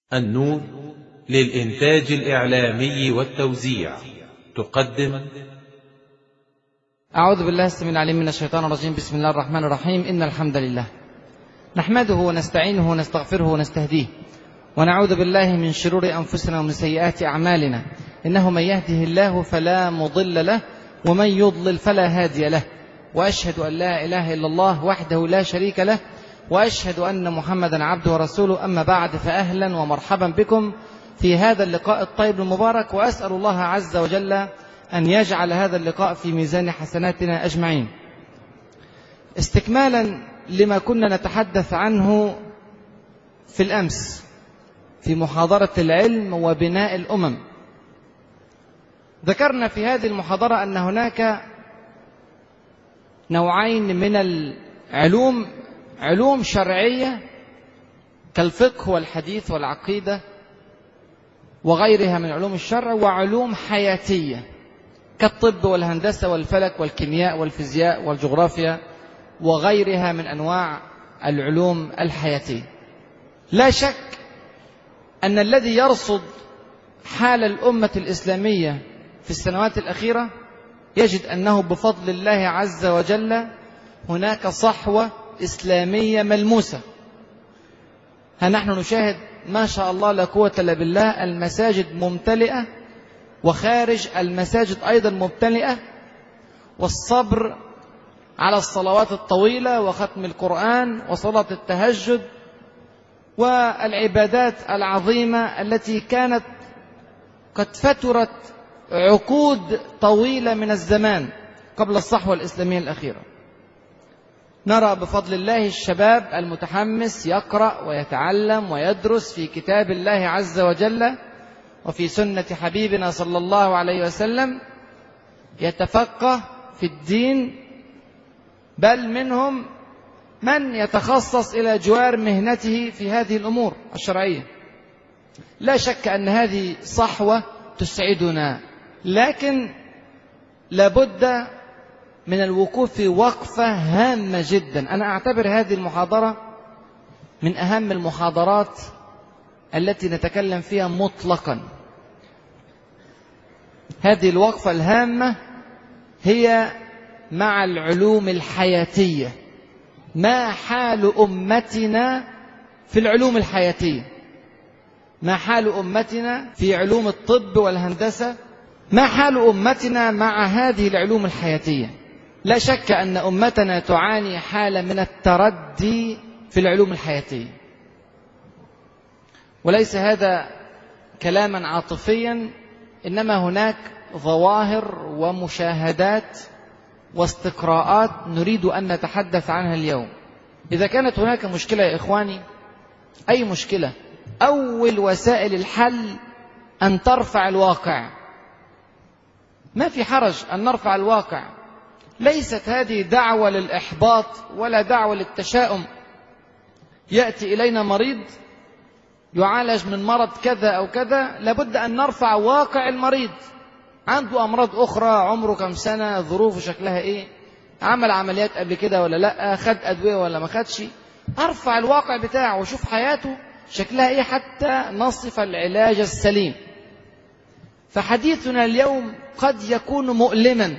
النور للإنتاج الإعلامي والتوزيع تقدم أعوذ بالله السميع العليم من الشيطان الرجيم بسم الله الرحمن الرحيم إن الحمد لله نحمده ونستعينه ونستغفره ونستهديه ونعوذ بالله من شرور أنفسنا ومن سيئات أعمالنا إنه من يهده الله فلا مضل له ومن يضلل فلا هادي له وأشهد أن لا إله إلا الله وحده لا شريك له وأشهد أن محمدا عبده ورسوله أما بعد فأهلا ومرحبا بكم في هذا اللقاء الطيب المبارك وأسأل الله عز وجل أن يجعل هذا اللقاء في ميزان حسناتنا أجمعين استكمالا لما كنا نتحدث عنه في الأمس في محاضرة العلم وبناء الأمم ذكرنا في هذه المحاضرة أن هناك نوعين من العلوم علوم شرعية كالفقه والحديث والعقيدة وغيرها من علوم الشرع وعلوم حياتية كالطب والهندسة والفلك والكيمياء والفيزياء والجغرافيا وغيرها من أنواع العلوم الحياتية لا شك أن الذي يرصد حال الأمة الإسلامية في السنوات الأخيرة يجد أنه بفضل الله عز وجل هناك صحوة إسلامية ملموسة ها نحن نشاهد ما شاء الله لا قوة إلا بالله المساجد ممتلئة وخارج المساجد أيضا ممتلئة والصبر على الصلوات الطويلة وختم القرآن وصلاة التهجد والعبادات العظيمة التي كانت قد فترت عقود طويلة من الزمان قبل الصحوة الإسلامية الأخيرة نرى بفضل الله الشباب المتحمس يقرأ ويتعلم ويدرس في كتاب الله عز وجل وفي سنة حبيبنا صلى الله عليه وسلم يتفقه في الدين بل منهم من يتخصص إلى جوار مهنته في هذه الأمور الشرعية لا شك أن هذه صحوة تسعدنا لكن لابد من الوقوف وقفة هامة جدا أنا أعتبر هذه المحاضرة من أهم المحاضرات التي نتكلم فيها مطلقا هذه الوقفة الهامة هي مع العلوم الحياتية ما حال أمتنا في العلوم الحياتية ما حال أمتنا في علوم الطب والهندسة ما حال أمتنا مع هذه العلوم الحياتية لا شك أن أمتنا تعاني حالة من التردي في العلوم الحياتية وليس هذا كلاما عاطفيا إنما هناك ظواهر ومشاهدات واستقراءات نريد أن نتحدث عنها اليوم إذا كانت هناك مشكلة يا إخواني أي مشكلة أول وسائل الحل أن ترفع الواقع ما في حرج أن نرفع الواقع ليست هذه دعوة للإحباط ولا دعوة للتشاؤم يأتي إلينا مريض يعالج من مرض كذا أو كذا لابد أن نرفع واقع المريض عنده أمراض أخرى عمره كم سنة ظروفه شكلها إيه عمل عمليات قبل كده ولا لا خد أدوية ولا ما خدش أرفع الواقع بتاعه وشوف حياته شكلها إيه حتى نصف العلاج السليم فحديثنا اليوم قد يكون مؤلما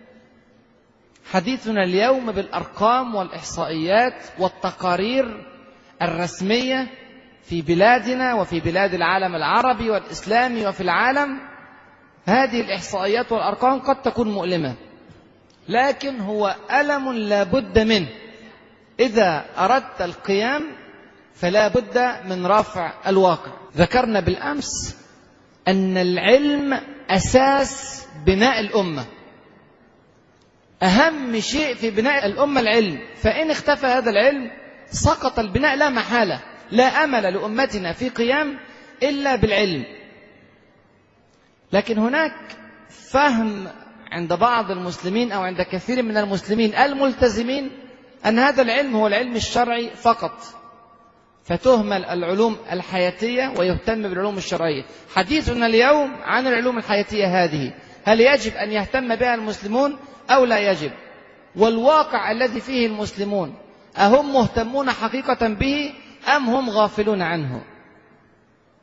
حديثنا اليوم بالأرقام والإحصائيات والتقارير الرسمية في بلادنا وفي بلاد العالم العربي والإسلامي وفي العالم هذه الإحصائيات والأرقام قد تكون مؤلمة لكن هو ألم لا بد منه إذا أردت القيام فلا بد من رفع الواقع ذكرنا بالأمس أن العلم أساس بناء الأمة أهم شيء في بناء الأمة العلم فإن اختفى هذا العلم سقط البناء لا محالة لا أمل لأمتنا في قيام إلا بالعلم لكن هناك فهم عند بعض المسلمين أو عند كثير من المسلمين الملتزمين أن هذا العلم هو العلم الشرعي فقط فتهمل العلوم الحياتية ويهتم بالعلوم الشرعية حديثنا اليوم عن العلوم الحياتية هذه هل يجب أن يهتم بها المسلمون أو لا يجب والواقع الذي فيه المسلمون أهم مهتمون حقيقة به أم هم غافلون عنه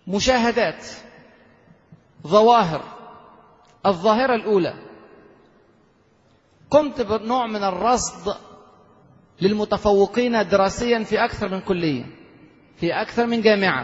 مشاهدات ظواهر الظاهرة الأولى قمت بنوع من الرصد للمتفوقين دراسيا في أكثر من كلية في أكثر من جامعة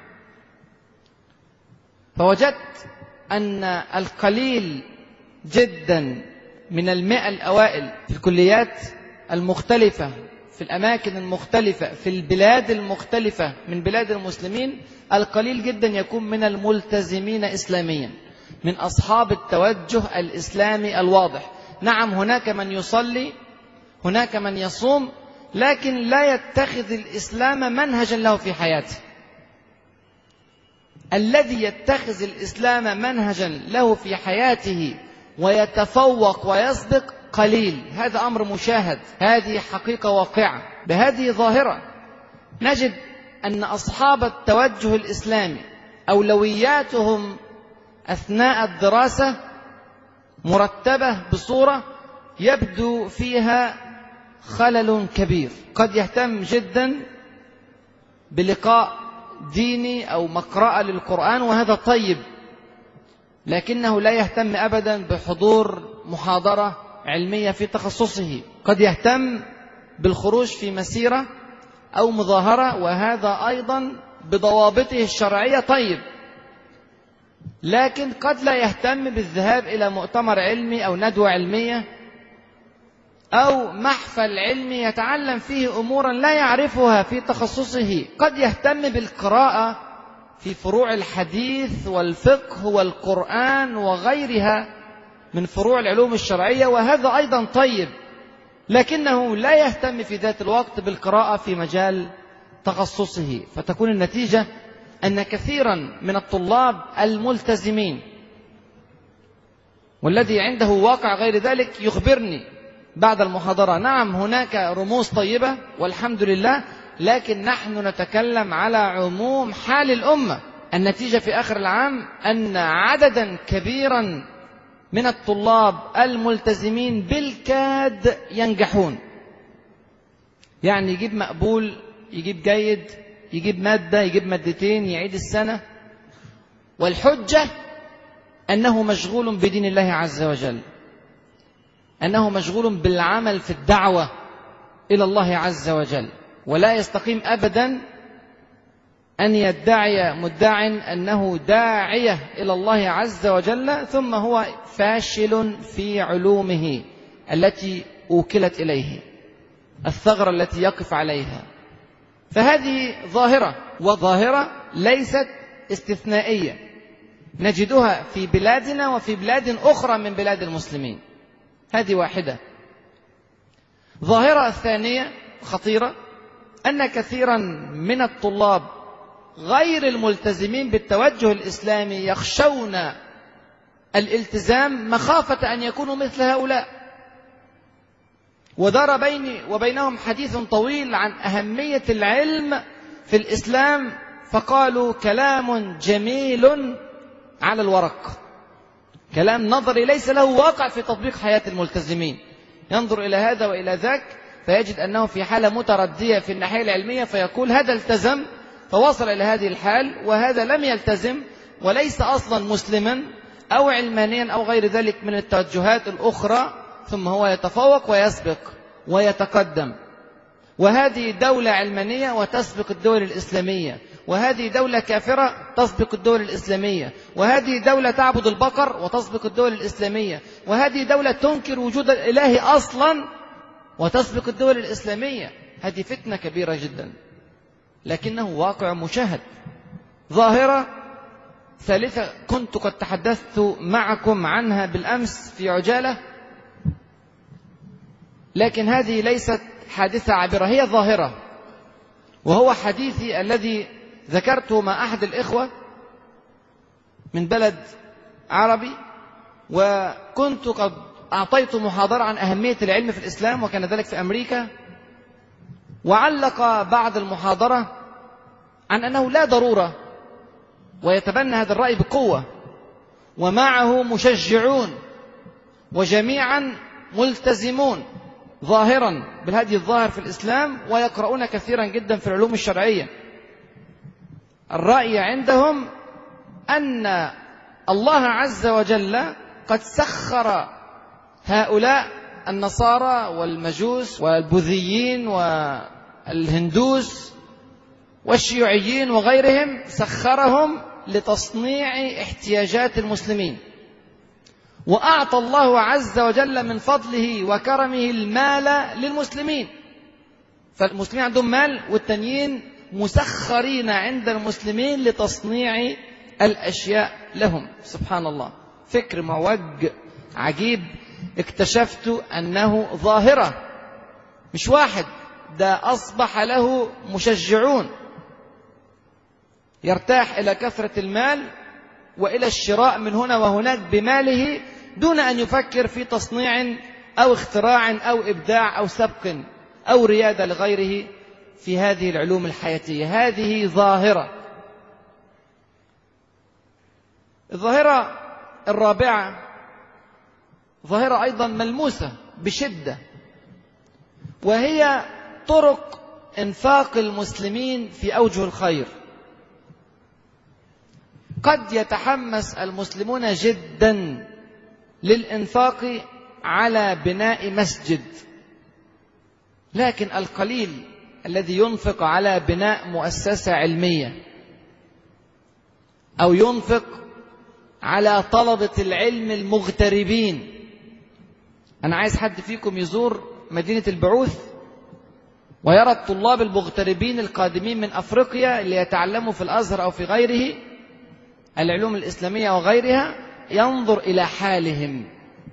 فوجدت أن القليل جدا من المئة الأوائل في الكليات المختلفة في الأماكن المختلفة في البلاد المختلفة من بلاد المسلمين القليل جدا يكون من الملتزمين إسلاميا من أصحاب التوجه الإسلامي الواضح نعم هناك من يصلي هناك من يصوم لكن لا يتخذ الإسلام منهجا له في حياته الذي يتخذ الإسلام منهجا له في حياته ويتفوق ويسبق قليل هذا أمر مشاهد هذه حقيقة واقعة بهذه ظاهرة نجد أن أصحاب التوجه الإسلامي أولوياتهم أثناء الدراسة مرتبة بصورة يبدو فيها خلل كبير قد يهتم جدا بلقاء ديني أو مقرأة للقرآن وهذا طيب لكنه لا يهتم أبدا بحضور محاضرة علمية في تخصصه قد يهتم بالخروج في مسيرة أو مظاهرة وهذا أيضا بضوابطه الشرعية طيب لكن قد لا يهتم بالذهاب إلى مؤتمر علمي أو ندوة علمية أو محفل علمي يتعلم فيه أمورا لا يعرفها في تخصصه قد يهتم بالقراءة في فروع الحديث والفقه والقرآن وغيرها من فروع العلوم الشرعية وهذا أيضا طيب لكنه لا يهتم في ذات الوقت بالقراءة في مجال تخصصه فتكون النتيجة أن كثيرا من الطلاب الملتزمين والذي عنده واقع غير ذلك يخبرني بعد المحاضرة نعم هناك رموز طيبة والحمد لله لكن نحن نتكلم على عموم حال الأمة النتيجة في آخر العام أن عددا كبيرا من الطلاب الملتزمين بالكاد ينجحون يعني يجيب مقبول يجيب جيد يجيب مادة يجيب مادتين يعيد السنة والحجة أنه مشغول بدين الله عز وجل أنه مشغول بالعمل في الدعوة إلى الله عز وجل ولا يستقيم أبدا أن يدعي مدع أنه داعية إلى الله عز وجل ثم هو فاشل في علومه التي أوكلت إليه الثغرة التي يقف عليها فهذه ظاهرة وظاهرة ليست استثنائية نجدها في بلادنا وفي بلاد أخرى من بلاد المسلمين هذه واحدة ظاهرة ثانية خطيرة أن كثيرا من الطلاب غير الملتزمين بالتوجه الإسلامي يخشون الالتزام مخافة أن يكونوا مثل هؤلاء ودار بيني وبينهم حديث طويل عن أهمية العلم في الإسلام فقالوا كلام جميل على الورق كلام نظري ليس له واقع في تطبيق حياة الملتزمين ينظر إلى هذا وإلى ذاك فيجد أنه في حالة متردية في الناحية العلمية فيقول هذا التزم فوصل إلى هذه الحال وهذا لم يلتزم وليس أصلا مسلما أو علمانيا أو غير ذلك من التوجهات الأخرى ثم هو يتفوق ويسبق ويتقدم وهذه دولة علمانية وتسبق الدول الإسلامية وهذه دولة كافرة تسبق الدول الإسلامية وهذه دولة تعبد البقر وتسبق الدول الإسلامية وهذه دولة تنكر وجود الإله أصلا وتسبق الدول الإسلامية هذه فتنة كبيرة جدا لكنه واقع مشاهد ظاهرة ثالثة كنت قد تحدثت معكم عنها بالأمس في عجالة لكن هذه ليست حادثة عابرة هي ظاهرة وهو حديثي الذي ذكرته مع أحد الإخوة من بلد عربي وكنت قد أعطيت محاضرة عن أهمية العلم في الإسلام وكان ذلك في أمريكا وعلق بعد المحاضرة عن أنه لا ضرورة ويتبنى هذا الرأي بقوة ومعه مشجعون وجميعا ملتزمون ظاهرا بالهدي الظاهر في الإسلام ويقرؤون كثيرا جدا في العلوم الشرعية الرأي عندهم أن الله عز وجل قد سخر هؤلاء النصارى والمجوس والبوذيين والهندوس والشيوعيين وغيرهم سخرهم لتصنيع احتياجات المسلمين وأعطى الله عز وجل من فضله وكرمه المال للمسلمين فالمسلمين عندهم مال والتانيين مسخرين عند المسلمين لتصنيع الأشياء لهم سبحان الله فكر معوج عجيب اكتشفت أنه ظاهرة مش واحد ده أصبح له مشجعون يرتاح إلى كثرة المال وإلى الشراء من هنا وهناك بماله دون أن يفكر في تصنيع أو اختراع أو إبداع أو سبق أو ريادة لغيره في هذه العلوم الحياتية هذه ظاهرة الظاهرة الرابعة ظاهرة أيضا ملموسة بشدة وهي طرق انفاق المسلمين في أوجه الخير قد يتحمس المسلمون جدا للانفاق على بناء مسجد لكن القليل الذي ينفق على بناء مؤسسه علميه او ينفق على طلبه العلم المغتربين انا عايز حد فيكم يزور مدينه البعوث ويرى الطلاب المغتربين القادمين من افريقيا اللي يتعلموا في الازهر او في غيره العلوم الإسلامية وغيرها ينظر إلى حالهم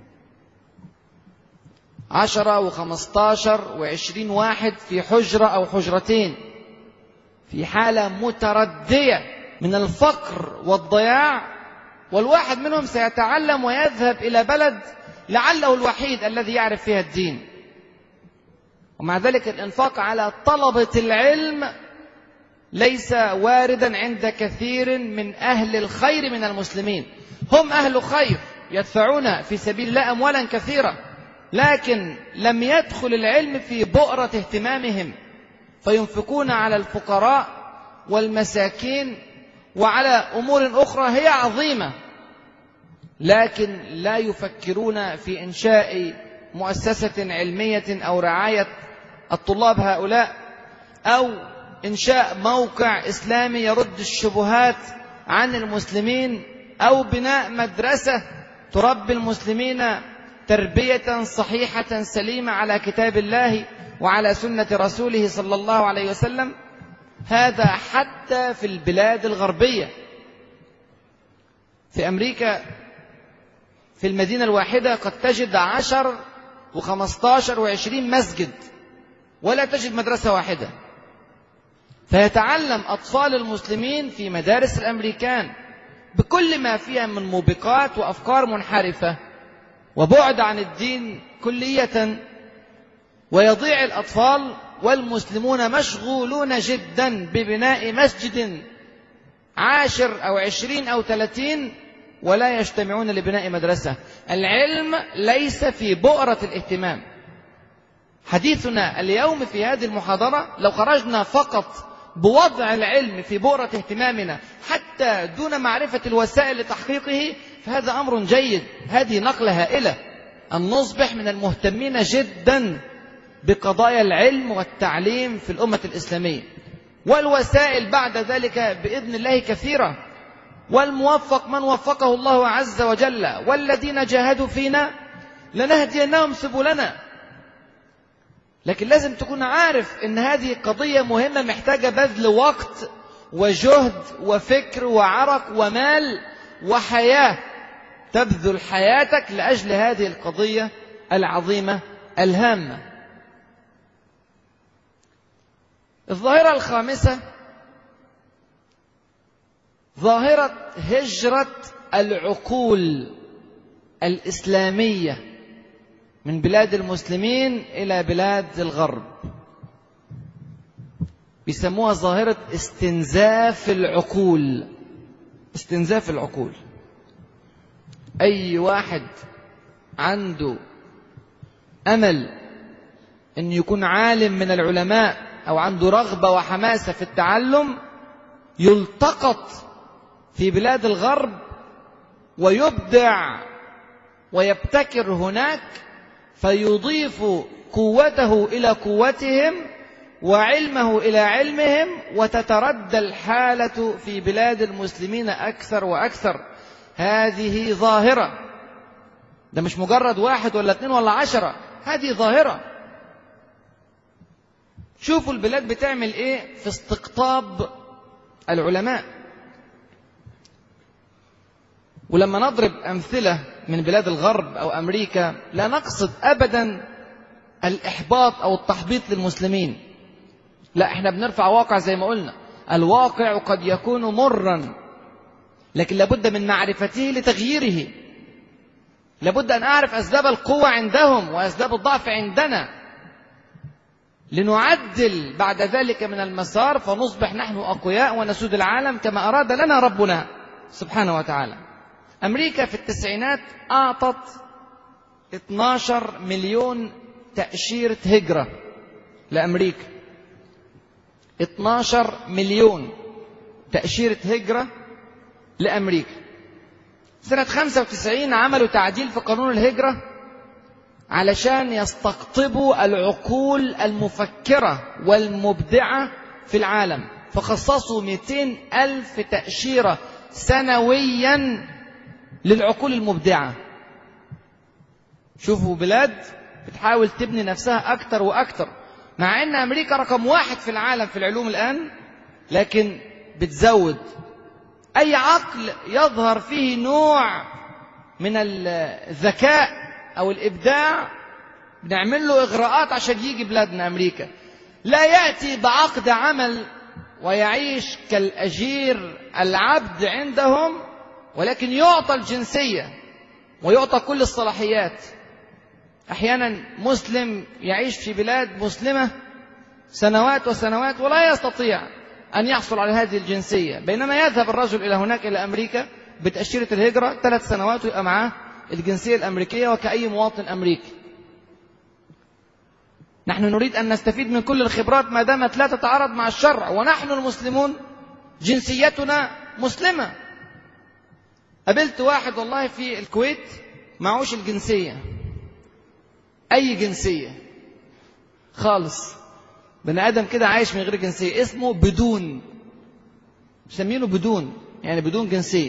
عشرة وخمستاشر وعشرين واحد في حجرة أو حجرتين في حالة متردية من الفقر والضياع والواحد منهم سيتعلم ويذهب إلى بلد لعله الوحيد الذي يعرف فيها الدين ومع ذلك الإنفاق على طلبة العلم ليس واردا عند كثير من أهل الخير من المسلمين هم أهل خير يدفعون في سبيل الله أموالا كثيرة لكن لم يدخل العلم في بؤرة اهتمامهم فينفقون على الفقراء والمساكين وعلى أمور أخرى هي عظيمة لكن لا يفكرون في إنشاء مؤسسة علمية أو رعاية الطلاب هؤلاء أو إنشاء موقع إسلامي يرد الشبهات عن المسلمين أو بناء مدرسة تربي المسلمين تربية صحيحة سليمة على كتاب الله وعلى سنة رسوله صلى الله عليه وسلم هذا حتى في البلاد الغربية في أمريكا في المدينة الواحدة قد تجد عشر وخمستاشر وعشرين مسجد ولا تجد مدرسة واحدة فيتعلم أطفال المسلمين في مدارس الأمريكان بكل ما فيها من موبقات وأفكار منحرفة وبعد عن الدين كلية ويضيع الأطفال والمسلمون مشغولون جدا ببناء مسجد عاشر أو عشرين أو ثلاثين ولا يجتمعون لبناء مدرسة العلم ليس في بؤرة الاهتمام حديثنا اليوم في هذه المحاضرة لو خرجنا فقط بوضع العلم في بؤرة اهتمامنا حتى دون معرفة الوسائل لتحقيقه فهذا أمر جيد هذه نقلة هائلة أن نصبح من المهتمين جدا بقضايا العلم والتعليم في الأمة الإسلامية والوسائل بعد ذلك بإذن الله كثيرة والموفق من وفقه الله عز وجل والذين جاهدوا فينا لنهدينهم سبلنا لكن لازم تكون عارف ان هذه قضية مهمة محتاجة بذل وقت وجهد وفكر وعرق ومال وحياة تبذل حياتك لأجل هذه القضية العظيمة الهامة الظاهرة الخامسة ظاهرة هجرة العقول الإسلامية من بلاد المسلمين إلى بلاد الغرب بيسموها ظاهرة استنزاف العقول استنزاف العقول أي واحد عنده أمل أن يكون عالم من العلماء أو عنده رغبة وحماسة في التعلم يلتقط في بلاد الغرب ويبدع ويبتكر هناك فيضيف قوته إلى قوتهم وعلمه إلى علمهم وتتردى الحالة في بلاد المسلمين أكثر وأكثر هذه ظاهرة ده مش مجرد واحد ولا اثنين ولا عشرة هذه ظاهرة شوفوا البلاد بتعمل ايه في استقطاب العلماء ولما نضرب أمثلة من بلاد الغرب أو أمريكا لا نقصد أبدا الإحباط أو التحبيط للمسلمين لا احنا بنرفع واقع زي ما قلنا الواقع قد يكون مرا لكن لابد من معرفته لتغييره لابد أن أعرف أسباب القوة عندهم وأسباب الضعف عندنا لنعدل بعد ذلك من المسار فنصبح نحن أقوياء ونسود العالم كما أراد لنا ربنا سبحانه وتعالى أمريكا في التسعينات أعطت 12 مليون تأشيرة هجرة لأمريكا 12 مليون تأشيرة هجرة لأمريكا سنة 95 عملوا تعديل في قانون الهجرة علشان يستقطبوا العقول المفكرة والمبدعة في العالم فخصصوا 200 ألف تأشيرة سنويا للعقول المبدعة شوفوا بلاد بتحاول تبني نفسها أكتر وأكتر مع أن أمريكا رقم واحد في العالم في العلوم الآن لكن بتزود أي عقل يظهر فيه نوع من الذكاء أو الإبداع بنعمل له إغراءات عشان يجي بلادنا أمريكا لا يأتي بعقد عمل ويعيش كالأجير العبد عندهم ولكن يعطى الجنسية ويعطى كل الصلاحيات أحيانا مسلم يعيش في بلاد مسلمة سنوات وسنوات ولا يستطيع أن يحصل على هذه الجنسية بينما يذهب الرجل إلى هناك إلى أمريكا بتأشيرة الهجرة ثلاث سنوات ويبقى معاه الجنسية الأمريكية وكأي مواطن أمريكي نحن نريد أن نستفيد من كل الخبرات ما دامت لا تتعارض مع الشرع ونحن المسلمون جنسيتنا مسلمة قابلت واحد والله في الكويت معوش الجنسية أي جنسية خالص بني آدم كده عايش من غير جنسية اسمه بدون مسمينه بدون يعني بدون جنسية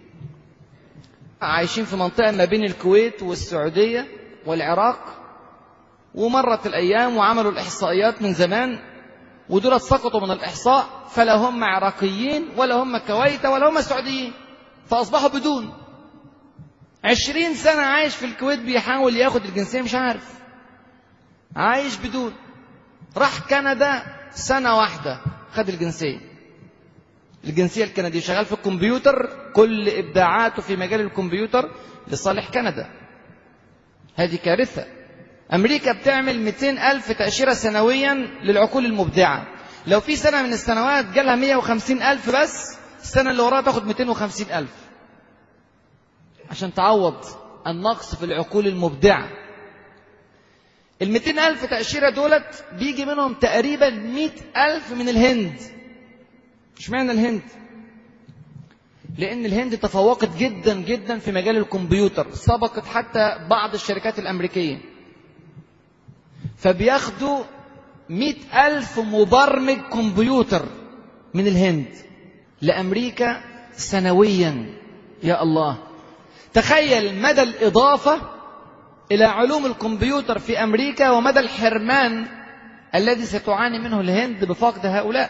عايشين في منطقة ما بين الكويت والسعودية والعراق ومرت الأيام وعملوا الإحصائيات من زمان ودول سقطوا من الإحصاء فلا هم عراقيين ولا هم كويتة ولا هم سعوديين فأصبحوا بدون عشرين سنة عايش في الكويت بيحاول ياخد الجنسية مش عارف عايش بدون راح كندا سنة واحدة خد الجنسية الجنسية الكندية شغال في الكمبيوتر كل إبداعاته في مجال الكمبيوتر لصالح كندا هذه كارثة أمريكا بتعمل 200 ألف تأشيرة سنويا للعقول المبدعة لو في سنة من السنوات جالها 150 ألف بس السنة اللي وراها تاخد 250 ألف عشان تعوض النقص في العقول المبدعة ال 200 ألف تأشيرة دولت بيجي منهم تقريبا 100 ألف من الهند اشمعنى الهند؟ لأن الهند تفوقت جدا جدا في مجال الكمبيوتر سبقت حتى بعض الشركات الأمريكية فبياخدوا مئة ألف مبرمج كمبيوتر من الهند لأمريكا سنويا يا الله تخيل مدى الإضافة إلى علوم الكمبيوتر في أمريكا ومدى الحرمان الذي ستعاني منه الهند بفقد هؤلاء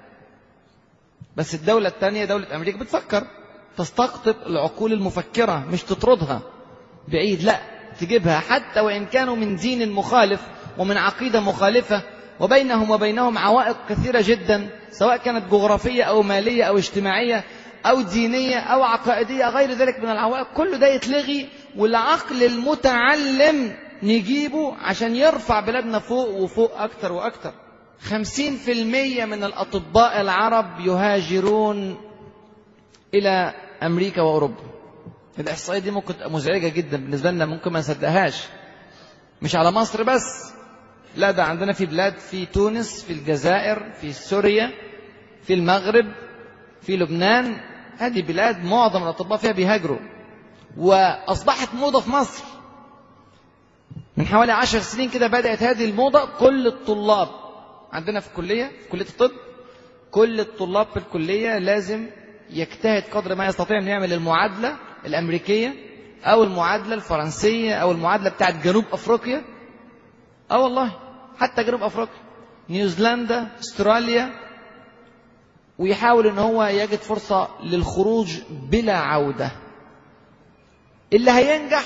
بس الدولة الثانية دولة أمريكا بتفكر تستقطب العقول المفكرة مش تطردها بعيد لا تجيبها حتى وإن كانوا من دين مخالف ومن عقيدة مخالفة وبينهم وبينهم عوائق كثيرة جدا سواء كانت جغرافية أو مالية أو اجتماعية أو دينية أو عقائدية غير ذلك من العوائق كل ده يتلغي والعقل المتعلم نجيبه عشان يرفع بلادنا فوق وفوق أكتر وأكتر خمسين في المية من الأطباء العرب يهاجرون إلى أمريكا وأوروبا الإحصائية دي ممكن تبقى مزعجة جدا بالنسبة لنا ممكن ما نصدقهاش مش على مصر بس لا ده عندنا في بلاد في تونس في الجزائر في سوريا في المغرب في لبنان هذه بلاد معظم الأطباء فيها بيهاجروا وأصبحت موضة في مصر من حوالي عشر سنين كده بدأت هذه الموضة كل الطلاب عندنا في الكلية في كلية الطب كل الطلاب في الكلية لازم يجتهد قدر ما يستطيع أن يعمل المعادلة الأمريكية أو المعادلة الفرنسية أو المعادلة بتاعت جنوب أفريقيا أه والله حتى جنوب أفريقيا نيوزيلندا استراليا ويحاول ان هو يجد فرصة للخروج بلا عودة اللي هينجح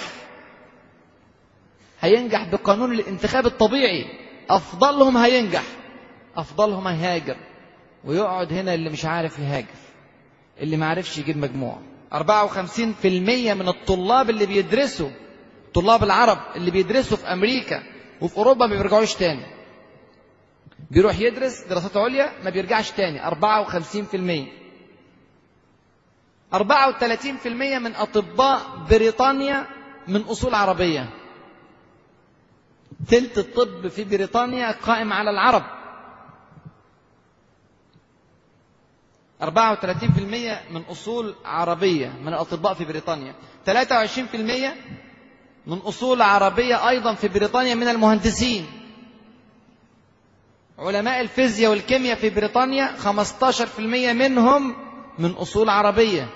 هينجح بقانون الانتخاب الطبيعي أفضلهم هينجح أفضلهم هيهاجر ويقعد هنا اللي مش عارف يهاجر اللي ما عرفش يجيب مجموع 54% من الطلاب اللي بيدرسوا طلاب العرب اللي بيدرسوا في أمريكا وفي أوروبا ما بيرجعوش تاني بيروح يدرس دراسات عليا ما بيرجعش تاني 54% 34% من أطباء بريطانيا من أصول عربية ثلث الطب في بريطانيا قائم على العرب 34% من أصول عربية من الأطباء في بريطانيا 23% من أصول عربية أيضا في بريطانيا من المهندسين علماء الفيزياء والكيمياء في بريطانيا 15% منهم من أصول عربية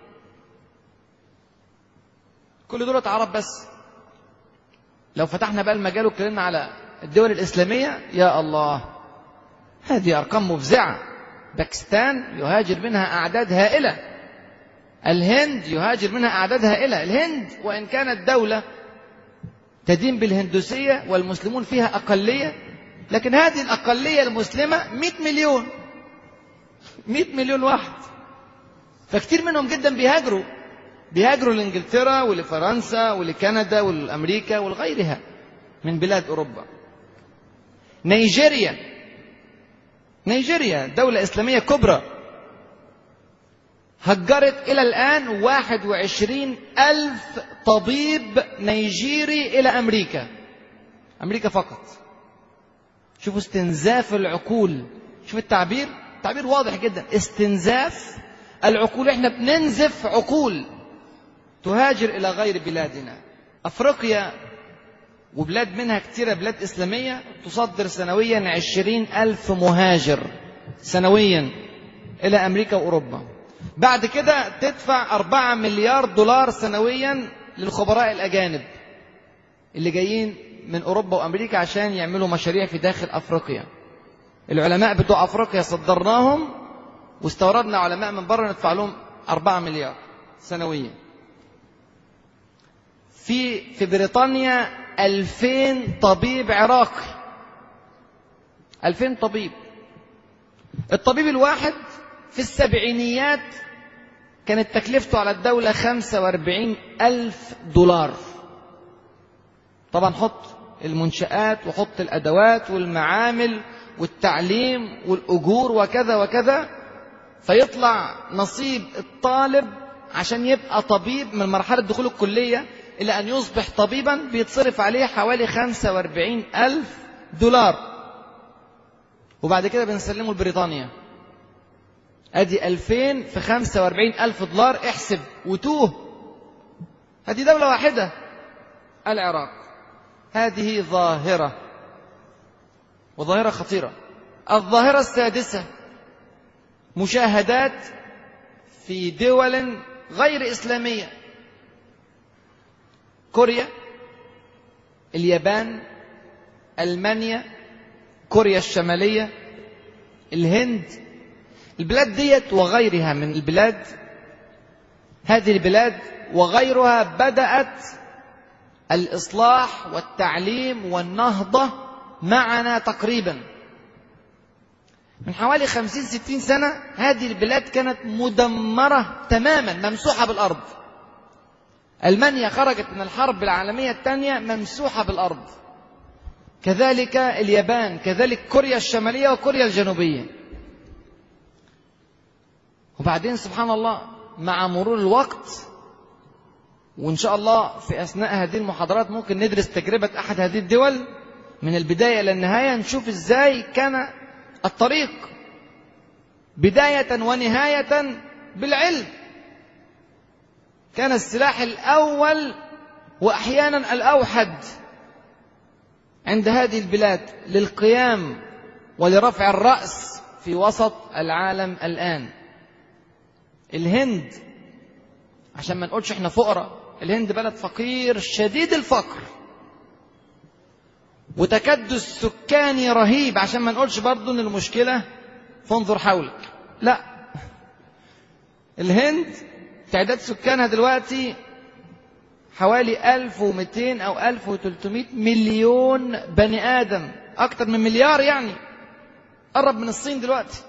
كل دول عرب بس لو فتحنا بقى المجال واتكلمنا على الدول الإسلامية يا الله هذه أرقام مفزعة باكستان يهاجر منها أعداد هائلة الهند يهاجر منها أعداد هائلة الهند وإن كانت دولة تدين بالهندوسية والمسلمون فيها أقلية لكن هذه الأقلية المسلمة 100 مليون 100 مليون واحد فكتير منهم جدا بيهاجروا بيهاجروا لإنجلترا ولفرنسا ولكندا ولأمريكا ولغيرها من بلاد أوروبا نيجيريا نيجيريا دولة إسلامية كبرى هجرت إلى الآن 21 ألف طبيب نيجيري إلى أمريكا أمريكا فقط شوفوا استنزاف العقول شوف التعبير تعبير واضح جدا استنزاف العقول احنا بننزف عقول تهاجر إلى غير بلادنا أفريقيا وبلاد منها كثيرة بلاد إسلامية تصدر سنويا عشرين ألف مهاجر سنويا إلى أمريكا وأوروبا بعد كده تدفع أربعة مليار دولار سنويا للخبراء الأجانب اللي جايين من أوروبا وأمريكا عشان يعملوا مشاريع في داخل أفريقيا العلماء بتوع أفريقيا صدرناهم واستوردنا علماء من بره ندفع لهم أربعة مليار سنويا في في بريطانيا ألفين طبيب عراقي ألفين طبيب الطبيب الواحد في السبعينيات كانت تكلفته على الدولة خمسة واربعين ألف دولار طبعا حط المنشآت وحط الأدوات والمعامل والتعليم والأجور وكذا وكذا فيطلع نصيب الطالب عشان يبقى طبيب من مرحلة دخول الكلية إلى أن يصبح طبيبا بيتصرف عليه حوالي 45 ألف دولار وبعد كده بنسلمه لبريطانيا أدي 2000 في 45 ألف دولار احسب وتوه هذه دولة واحدة العراق هذه ظاهرة وظاهرة خطيرة الظاهرة السادسة مشاهدات في دول غير إسلامية كوريا اليابان ألمانيا كوريا الشمالية الهند البلاد ديت وغيرها من البلاد هذه البلاد وغيرها بدأت الإصلاح والتعليم والنهضة معنا تقريبا من حوالي خمسين ستين سنة هذه البلاد كانت مدمرة تماما ممسوحة بالأرض ألمانيا خرجت من الحرب العالمية الثانية ممسوحة بالأرض كذلك اليابان كذلك كوريا الشمالية وكوريا الجنوبية وبعدين سبحان الله مع مرور الوقت وإن شاء الله في أثناء هذه المحاضرات ممكن ندرس تجربة أحد هذه الدول من البداية إلى النهاية نشوف إزاي كان الطريق بداية ونهاية بالعلم كان السلاح الأول وأحيانا الأوحد عند هذه البلاد للقيام ولرفع الرأس في وسط العالم الآن الهند عشان ما نقولش احنا فقراء الهند بلد فقير شديد الفقر وتكدس سكاني رهيب عشان ما نقولش برضو ان المشكلة فانظر حولك لا الهند تعداد سكانها دلوقتي حوالي 1200 أو 1300 مليون بني آدم أكتر من مليار يعني قرب من الصين دلوقتي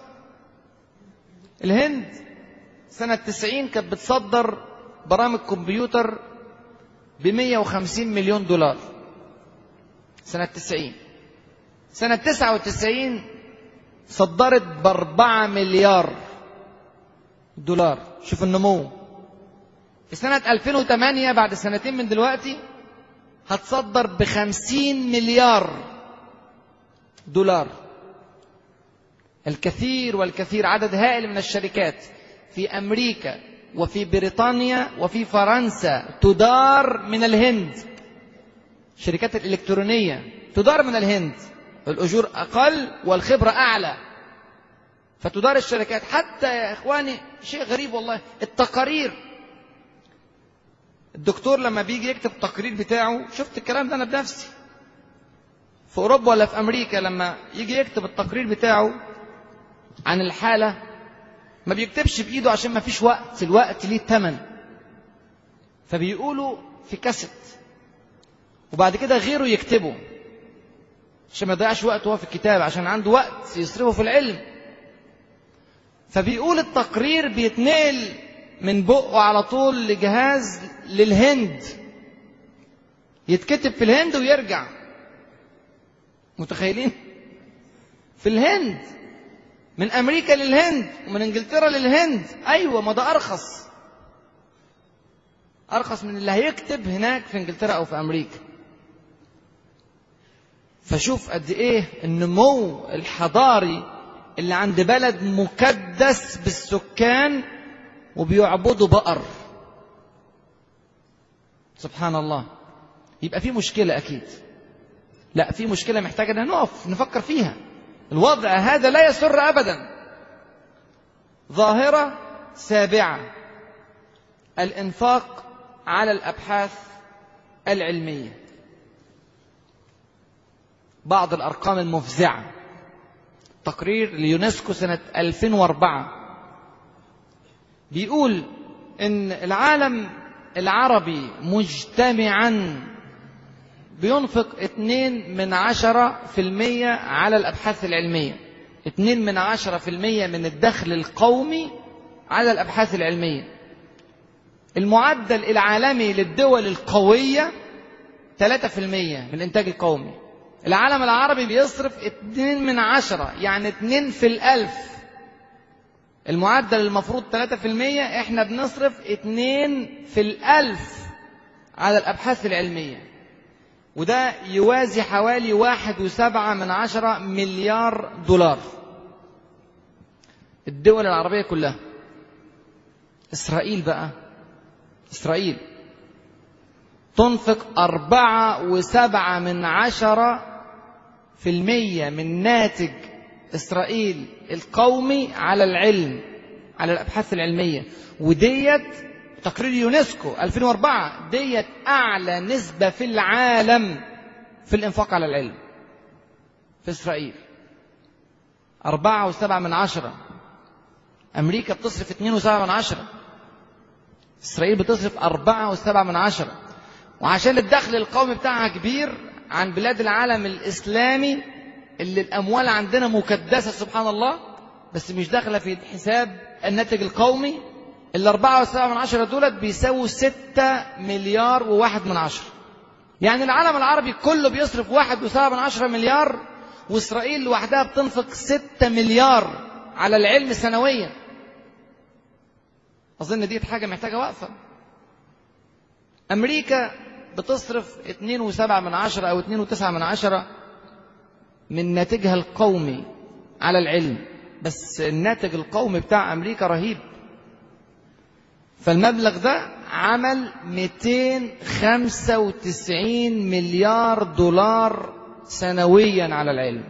الهند سنة 90 كانت بتصدر برامج كمبيوتر ب 150 مليون دولار سنة 90 سنة 99 صدرت بأربعة مليار دولار شوف النمو في سنة 2008 بعد سنتين من دلوقتي هتصدر بخمسين مليار دولار الكثير والكثير عدد هائل من الشركات في أمريكا وفي بريطانيا وفي فرنسا تدار من الهند الشركات الإلكترونية تدار من الهند الأجور أقل والخبرة أعلى فتدار الشركات حتى يا إخواني شيء غريب والله التقارير الدكتور لما بيجي يكتب التقرير بتاعه شفت الكلام ده أنا بنفسي في أوروبا ولا في أمريكا لما يجي يكتب التقرير بتاعه عن الحالة ما بيكتبش بإيده عشان ما فيش وقت الوقت ليه تمن فبيقولوا في كاسيت وبعد كده غيره يكتبه عشان ما يضيعش وقت هو في الكتاب عشان عنده وقت يصرفه في العلم فبيقول التقرير بيتنقل من بقه على طول لجهاز للهند يتكتب في الهند ويرجع متخيلين في الهند من امريكا للهند ومن انجلترا للهند ايوه ما ده ارخص ارخص من اللي هيكتب هناك في انجلترا او في امريكا فشوف قد ايه النمو الحضاري اللي عند بلد مكدس بالسكان وبيعبدوا بقر سبحان الله يبقى في مشكلة أكيد لا في مشكلة محتاجة أن نقف نفكر فيها الوضع هذا لا يسر أبدا ظاهرة سابعة الإنفاق على الأبحاث العلمية بعض الأرقام المفزعة تقرير اليونسكو سنة 2004 بيقول إن العالم العربي مجتمعا بينفق اتنين من عشرة في المية على الأبحاث العلمية اتنين من عشرة في المية من الدخل القومي على الأبحاث العلمية المعدل العالمي للدول القوية 3% من الإنتاج القومي العالم العربي بيصرف 2 من عشرة يعني 2 في الألف المعدل المفروض 3% احنا بنصرف 2 في الألف على الأبحاث العلمية وده يوازي حوالي واحد وسبعة من عشرة مليار دولار الدول العربية كلها إسرائيل بقى إسرائيل تنفق أربعة وسبعة من عشرة في المية من ناتج إسرائيل القومي على العلم على الأبحاث العلمية وديت تقرير يونسكو 2004 ديت أعلى نسبة في العالم في الإنفاق على العلم في إسرائيل أربعة وسبعة من عشرة أمريكا بتصرف اتنين وسبعة من عشرة إسرائيل بتصرف أربعة وسبعة من عشرة وعشان الدخل القومي بتاعها كبير عن بلاد العالم الإسلامي اللي الأموال عندنا مكدسة سبحان الله بس مش داخلة في حساب الناتج القومي الأربعة وسبعة من عشرة دولت بيساووا ستة مليار وواحد من عشرة يعني العالم العربي كله بيصرف واحد وسبعة من عشرة مليار وإسرائيل لوحدها بتنفق ستة مليار على العلم سنويا أظن دي حاجة محتاجة وقفة أمريكا بتصرف اتنين وسبعة من عشرة أو اتنين وتسعة من عشرة من ناتجها القومي على العلم بس الناتج القومي بتاع أمريكا رهيب فالمبلغ ده عمل 295 مليار دولار سنويا على العلم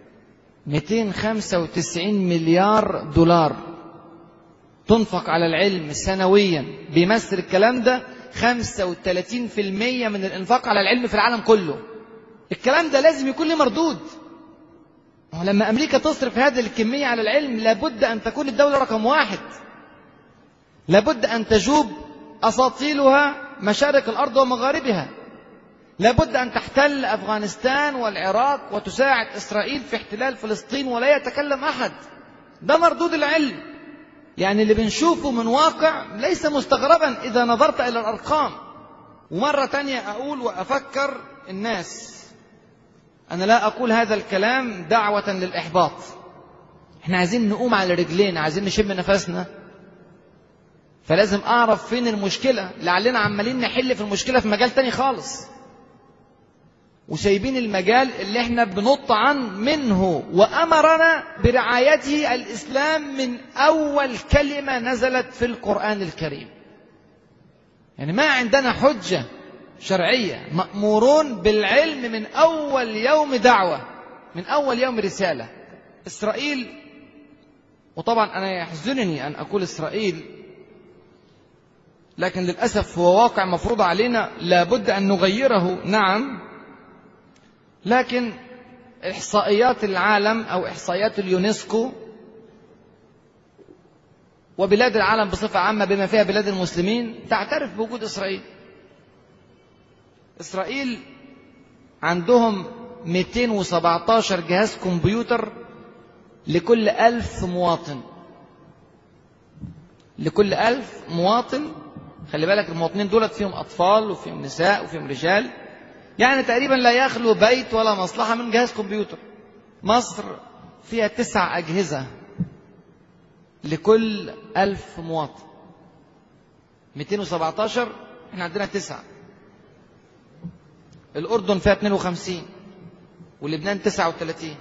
295 مليار دولار تنفق على العلم سنويا بيمثل الكلام ده 35% من الانفاق على العلم في العالم كله الكلام ده لازم يكون له مردود لما امريكا تصرف هذه الكميه على العلم لابد ان تكون الدوله رقم واحد لابد ان تجوب اساطيلها مشارق الارض ومغاربها لابد ان تحتل افغانستان والعراق وتساعد اسرائيل في احتلال فلسطين ولا يتكلم احد ده مردود العلم يعني اللي بنشوفه من واقع ليس مستغربا اذا نظرت الى الارقام ومره تانية اقول وافكر الناس أنا لا أقول هذا الكلام دعوة للإحباط احنا عايزين نقوم على رجلين عايزين نشم نفسنا فلازم أعرف فين المشكلة لعلنا عمالين نحل في المشكلة في مجال تاني خالص وسايبين المجال اللي احنا بنط عن منه وأمرنا برعايته الإسلام من أول كلمة نزلت في القرآن الكريم يعني ما عندنا حجة شرعية مأمورون بالعلم من أول يوم دعوة من أول يوم رسالة إسرائيل وطبعا أنا يحزنني أن أقول إسرائيل لكن للأسف هو واقع مفروض علينا لابد أن نغيره نعم لكن إحصائيات العالم أو إحصائيات اليونسكو وبلاد العالم بصفة عامة بما فيها بلاد المسلمين تعترف بوجود إسرائيل إسرائيل عندهم 217 جهاز كمبيوتر لكل ألف مواطن لكل ألف مواطن خلي بالك المواطنين دولت فيهم أطفال وفيهم نساء وفيهم رجال يعني تقريبا لا يخلو بيت ولا مصلحة من جهاز كمبيوتر مصر فيها تسع أجهزة لكل ألف مواطن 217 احنا عندنا تسعة الأردن فيها 52 ولبنان 39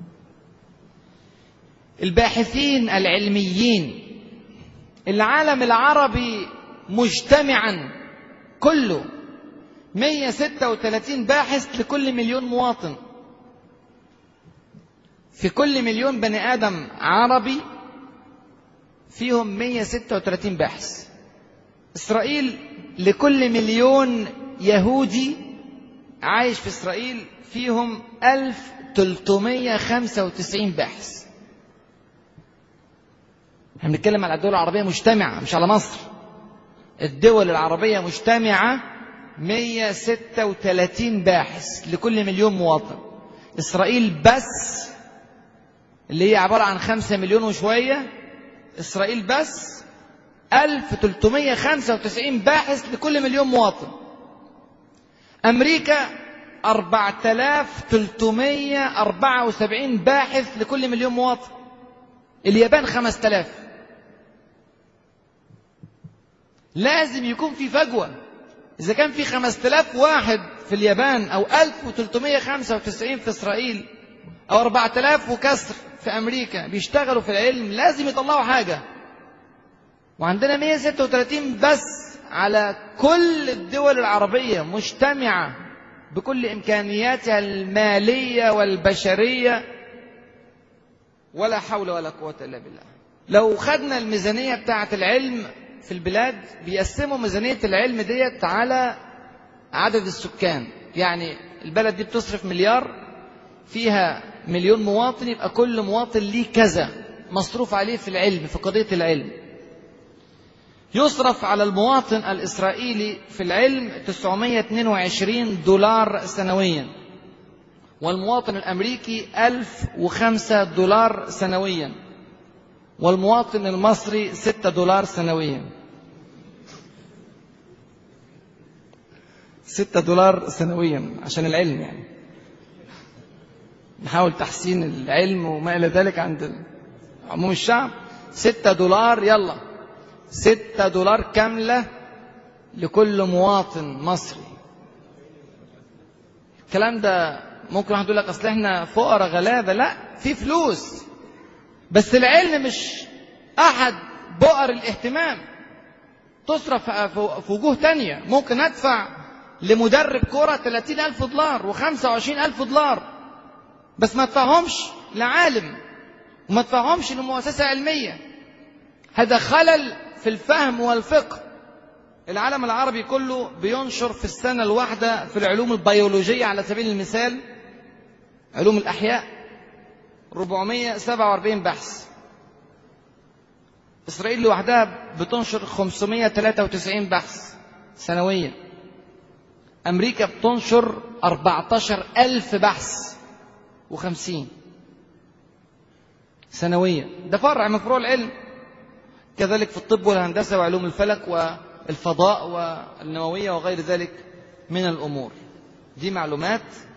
الباحثين العلميين العالم العربي مجتمعا كله 136 باحث لكل مليون مواطن في كل مليون بني آدم عربي فيهم 136 باحث إسرائيل لكل مليون يهودي عايش في إسرائيل فيهم 1395 باحث احنا بنتكلم على الدول العربية مجتمعة مش على مصر الدول العربية مجتمعة 136 باحث لكل مليون مواطن إسرائيل بس اللي هي عبارة عن 5 مليون وشوية إسرائيل بس 1395 باحث لكل مليون مواطن أمريكا 4374 باحث لكل مليون مواطن اليابان 5000 لازم يكون في فجوة إذا كان في 5000 واحد في اليابان أو 1395 في إسرائيل أو 4000 وكسر في أمريكا بيشتغلوا في العلم لازم يطلعوا حاجة وعندنا 136 بس على كل الدول العربية مجتمعة بكل إمكانياتها المالية والبشرية ولا حول ولا قوة إلا بالله لو خدنا الميزانية بتاعة العلم في البلاد بيقسموا ميزانية العلم ديت على عدد السكان يعني البلد دي بتصرف مليار فيها مليون مواطن يبقى كل مواطن ليه كذا مصروف عليه في العلم في قضية العلم يصرف على المواطن الإسرائيلي في العلم 922 دولار سنويا والمواطن الأمريكي 1005 دولار سنويا والمواطن المصري 6 دولار سنويا 6 دولار سنويا عشان العلم يعني نحاول تحسين العلم وما إلى ذلك عند عموم الشعب 6 دولار يلا 6 دولار كاملة لكل مواطن مصري الكلام ده ممكن واحد يقول لك اصل احنا فقراء غلابه لا في فلوس بس العلم مش أحد بؤر الاهتمام تصرف في وجوه تانية ممكن أدفع لمدرب كرة 30 ألف دولار و25 ألف دولار بس ما ادفعهمش لعالم وما ادفعهمش لمؤسسة علمية هذا خلل في الفهم والفقه العالم العربي كله بينشر في السنة الواحدة في العلوم البيولوجية على سبيل المثال علوم الأحياء 447 بحث إسرائيل لوحدها بتنشر 593 بحث سنويا أمريكا بتنشر 14 ألف بحث وخمسين سنويا ده فرع من فروع العلم كذلك في الطب والهندسة وعلوم الفلك والفضاء والنووية وغير ذلك من الأمور دي معلومات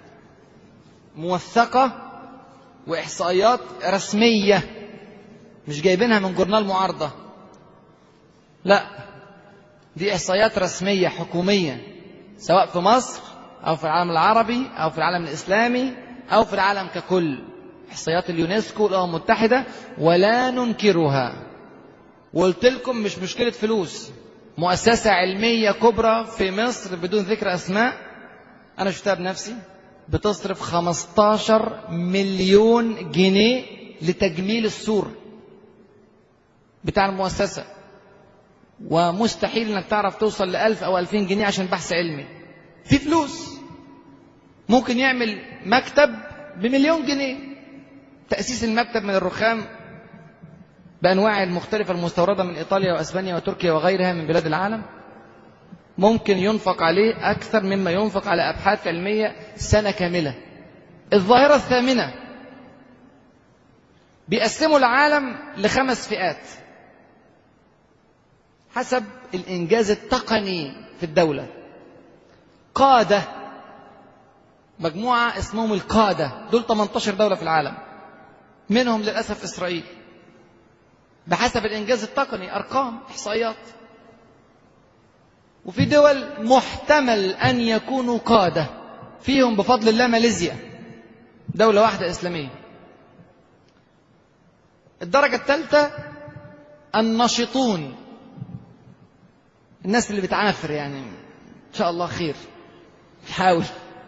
موثقة وإحصائيات رسمية مش جايبينها من جورنال معارضة لا دي إحصائيات رسمية حكومية سواء في مصر أو في العالم العربي أو في العالم الإسلامي أو في العالم ككل إحصائيات اليونسكو الأمم المتحدة ولا ننكرها وقلت لكم مش مشكلة فلوس مؤسسة علمية كبرى في مصر بدون ذكر أسماء أنا شفتها بنفسي بتصرف 15 مليون جنيه لتجميل السور بتاع المؤسسة ومستحيل انك تعرف توصل لألف أو ألفين جنيه عشان بحث علمي في فلوس ممكن يعمل مكتب بمليون جنيه تأسيس المكتب من الرخام بأنواع المختلفة المستوردة من إيطاليا وأسبانيا وتركيا وغيرها من بلاد العالم ممكن ينفق عليه أكثر مما ينفق على أبحاث علمية سنة كاملة الظاهرة الثامنة بيقسموا العالم لخمس فئات حسب الإنجاز التقني في الدولة قادة مجموعة اسمهم القادة دول 18 دولة في العالم منهم للأسف إسرائيل بحسب الإنجاز التقني أرقام إحصائيات وفي دول محتمل أن يكونوا قادة فيهم بفضل الله ماليزيا دولة واحدة إسلامية الدرجة الثالثة النشطون الناس اللي بتعافر يعني إن شاء الله خير حاول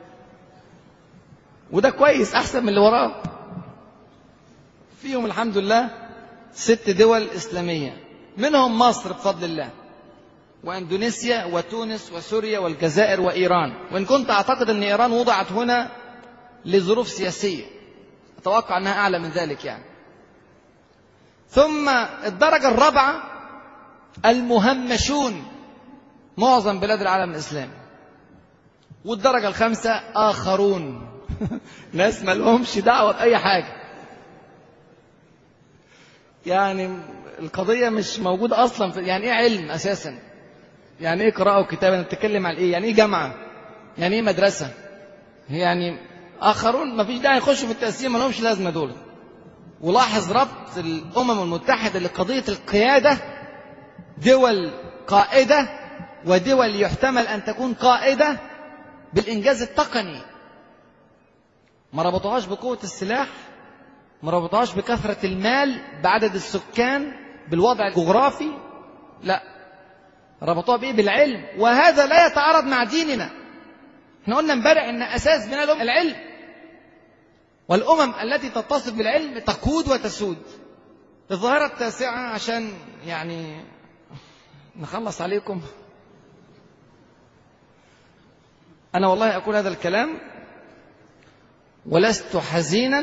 وده كويس أحسن من اللي وراه فيهم الحمد لله ست دول إسلامية منهم مصر بفضل الله وأندونيسيا وتونس وسوريا والجزائر وإيران وإن كنت أعتقد أن إيران وضعت هنا لظروف سياسية أتوقع أنها أعلى من ذلك يعني ثم الدرجة الرابعة المهمشون معظم بلاد العالم الإسلامي والدرجة الخامسة آخرون ناس ما لهمش دعوة بأي حاجة يعني القضية مش موجودة أصلا في يعني إيه علم أساسا يعني إيه قراءة وكتابة بتتكلم على إيه يعني إيه جامعة يعني إيه مدرسة يعني آخرون ما فيش داعي يخشوا في التقسيم ما لهمش لازمة دول ولاحظ ربط الأمم المتحدة لقضية القيادة دول قائدة ودول يحتمل أن تكون قائدة بالإنجاز التقني ما ربطوهاش بقوة السلاح ما ربطوهاش بكثرة المال بعدد السكان بالوضع الجغرافي لا ربطوها بإيه بالعلم وهذا لا يتعارض مع ديننا احنا قلنا امبارح ان اساس بناء الامم العلم والامم التي تتصف بالعلم تقود وتسود الظاهرة التاسعة عشان يعني نخلص عليكم أنا والله أقول هذا الكلام ولست حزينا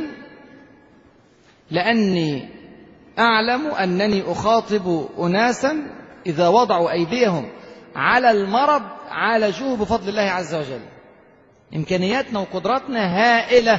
لأني أعلم أنني أخاطب أناسا إذا وضعوا أيديهم على المرض عالجوه بفضل الله عز وجل إمكانياتنا وقدراتنا هائلة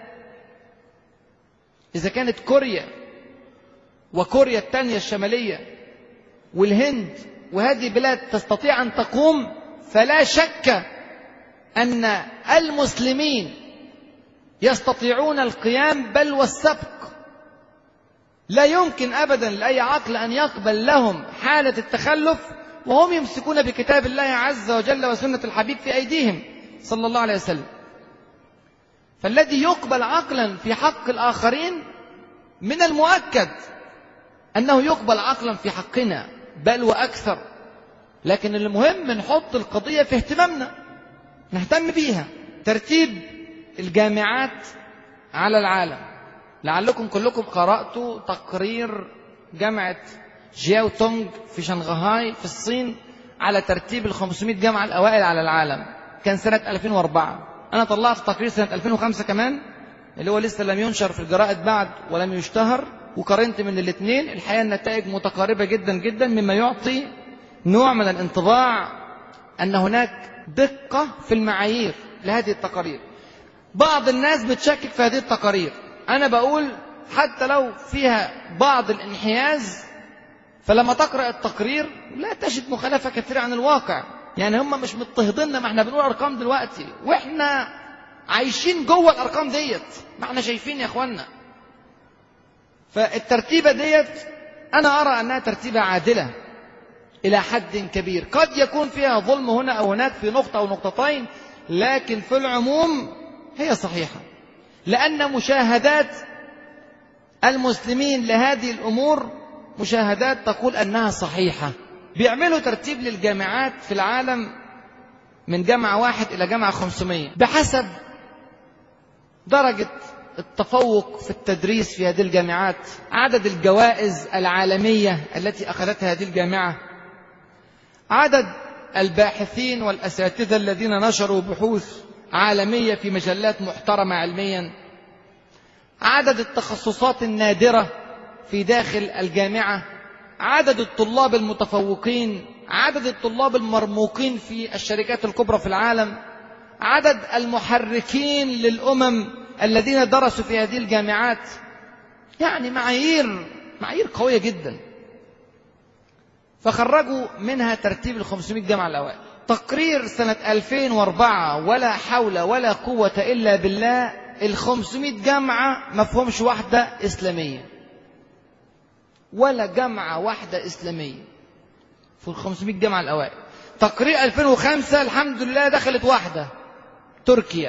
إذا كانت كوريا وكوريا الثانية الشمالية والهند وهذه بلاد تستطيع أن تقوم فلا شك أن المسلمين يستطيعون القيام بل والسبق لا يمكن أبدا لأي عقل أن يقبل لهم حالة التخلف وهم يمسكون بكتاب الله عز وجل وسنة الحبيب في أيديهم صلى الله عليه وسلم فالذي يقبل عقلا في حق الآخرين من المؤكد أنه يقبل عقلا في حقنا بل وأكثر لكن المهم نحط القضية في اهتمامنا نهتم بيها ترتيب الجامعات على العالم لعلكم كلكم قرأتوا تقرير جامعة جياو تونغ في شنغهاي في الصين على ترتيب ال 500 جامعة الأوائل على العالم كان سنة 2004 أنا طلعت تقرير سنة 2005 كمان اللي هو لسه لم ينشر في الجرائد بعد ولم يشتهر وقارنت من الاثنين الحقيقة النتائج متقاربة جدا جدا مما يعطي نوع من الانطباع أن هناك دقة في المعايير لهذه التقارير بعض الناس بتشكك في هذه التقارير أنا بقول حتى لو فيها بعض الانحياز فلما تقرأ التقرير لا تجد مخالفة كثيرة عن الواقع يعني هم مش مضطهديننا ما احنا بنقول أرقام دلوقتي واحنا عايشين جوه الأرقام ديت ما احنا شايفين يا اخوانا فالترتيبة ديت أنا أرى أنها ترتيبة عادلة إلى حد كبير قد يكون فيها ظلم هنا أو هناك في نقطة أو نقطتين لكن في العموم هي صحيحة لأن مشاهدات المسلمين لهذه الأمور مشاهدات تقول أنها صحيحة بيعملوا ترتيب للجامعات في العالم من جامعة واحد إلى جامعة 500 بحسب درجة التفوق في التدريس في هذه الجامعات عدد الجوائز العالمية التي أخذتها هذه الجامعة عدد الباحثين والأساتذة الذين نشروا بحوث عالمية في مجلات محترمة علميا عدد التخصصات النادرة في داخل الجامعة عدد الطلاب المتفوقين عدد الطلاب المرموقين في الشركات الكبرى في العالم عدد المحركين للأمم الذين درسوا في هذه الجامعات يعني معايير معايير قوية جدا فخرجوا منها ترتيب ال 500 جامعة الأوائل تقرير سنة 2004 ولا حول ولا قوة إلا بالله ال 500 جامعة ما فيهمش واحدة إسلامية ولا جامعة واحدة إسلامية في ال 500 جامعة الأوائل تقرير 2005 الحمد لله دخلت واحدة تركيا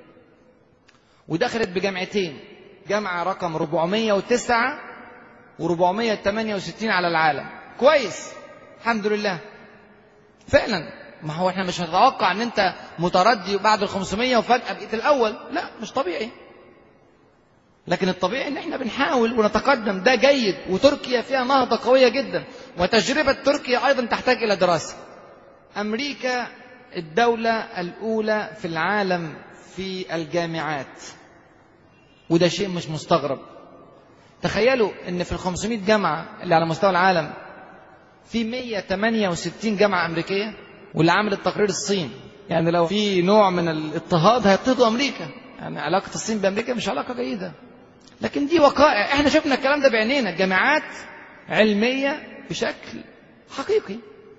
ودخلت بجامعتين جامعة رقم 409 و468 على العالم كويس الحمد لله فعلا ما هو احنا مش هنتوقع ان انت متردي بعد ال 500 وفجأة بقيت الأول لا مش طبيعي لكن الطبيعي ان احنا بنحاول ونتقدم ده جيد وتركيا فيها نهضة قوية جدا وتجربة تركيا أيضا تحتاج إلى دراسة أمريكا الدولة الأولى في العالم في الجامعات وده شيء مش مستغرب تخيلوا ان في ال 500 جامعة اللي على مستوى العالم في 168 جامعة أمريكية واللي عامل التقرير الصين يعني لو في نوع من الاضطهاد هيضطهدوا أمريكا يعني علاقة الصين بأمريكا مش علاقة جيدة لكن دي وقائع احنا شفنا الكلام ده بعينينا جامعات علمية بشكل حقيقي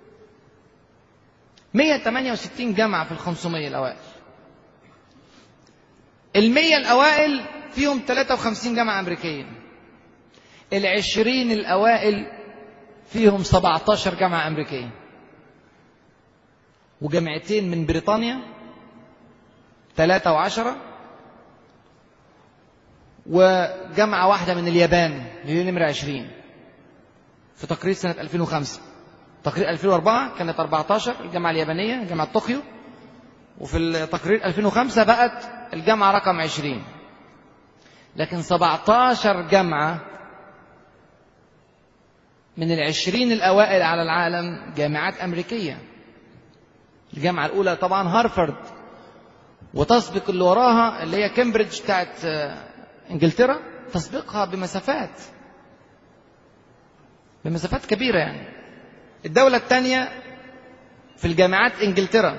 168 جامعة في ال 500 الأوائل المية الأوائل فيهم 53 جامعة أمريكية العشرين الأوائل فيهم 17 جامعة أمريكية وجامعتين من بريطانيا ثلاثة وعشرة وجامعة واحدة من اليابان اللي هي نمرة 20 في تقرير سنة 2005 تقرير 2004 كانت 14 الجامعة اليابانية جامعة طوكيو وفي التقرير 2005 بقت الجامعة رقم 20 لكن 17 جامعة من العشرين الأوائل على العالم جامعات أمريكية الجامعة الأولى طبعا هارفارد وتسبق اللي وراها اللي هي كامبريدج بتاعت انجلترا تسبقها بمسافات بمسافات كبيرة يعني الدولة الثانية في الجامعات انجلترا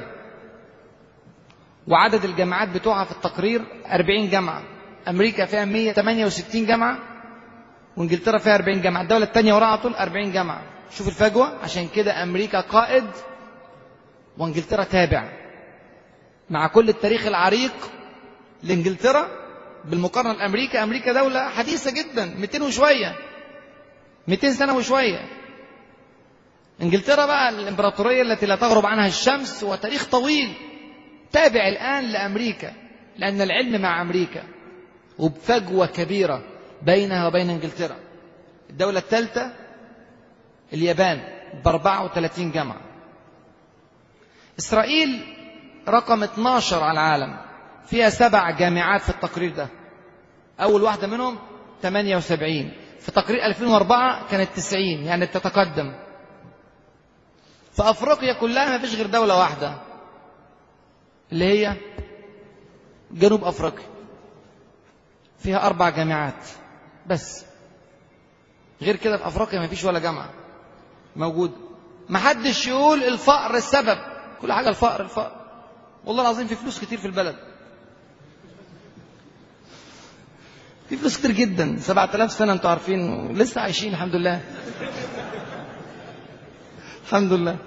وعدد الجامعات بتوعها في التقرير 40 جامعة أمريكا فيها 168 جامعة وانجلترا فيها 40 جامعة الدولة الثانية وراها على طول 40 جامعة شوف الفجوة عشان كده أمريكا قائد وانجلترا تابع مع كل التاريخ العريق لانجلترا بالمقارنة لأمريكا أمريكا دولة حديثة جدا 200 وشوية 200 سنة وشوية انجلترا بقى الامبراطورية التي لا تغرب عنها الشمس وتاريخ طويل تابع الآن لأمريكا لأن العلم مع أمريكا وبفجوة كبيرة بينها وبين انجلترا الدولة الثالثة اليابان ب 34 جامعة إسرائيل رقم 12 على العالم فيها سبع جامعات في التقرير ده أول واحدة منهم 78 في تقرير 2004 كانت 90 يعني تتقدم في أفريقيا كلها ما فيش غير دولة واحدة اللي هي جنوب أفريقيا فيها أربع جامعات بس غير كده في أفريقيا ما فيش ولا جامعة موجود ما حدش يقول الفقر السبب كل حاجة الفقر الفقر والله العظيم في فلوس كتير في البلد في فلوس كتير جدا 7000 سنة انتوا عارفين لسه عايشين الحمد لله الحمد لله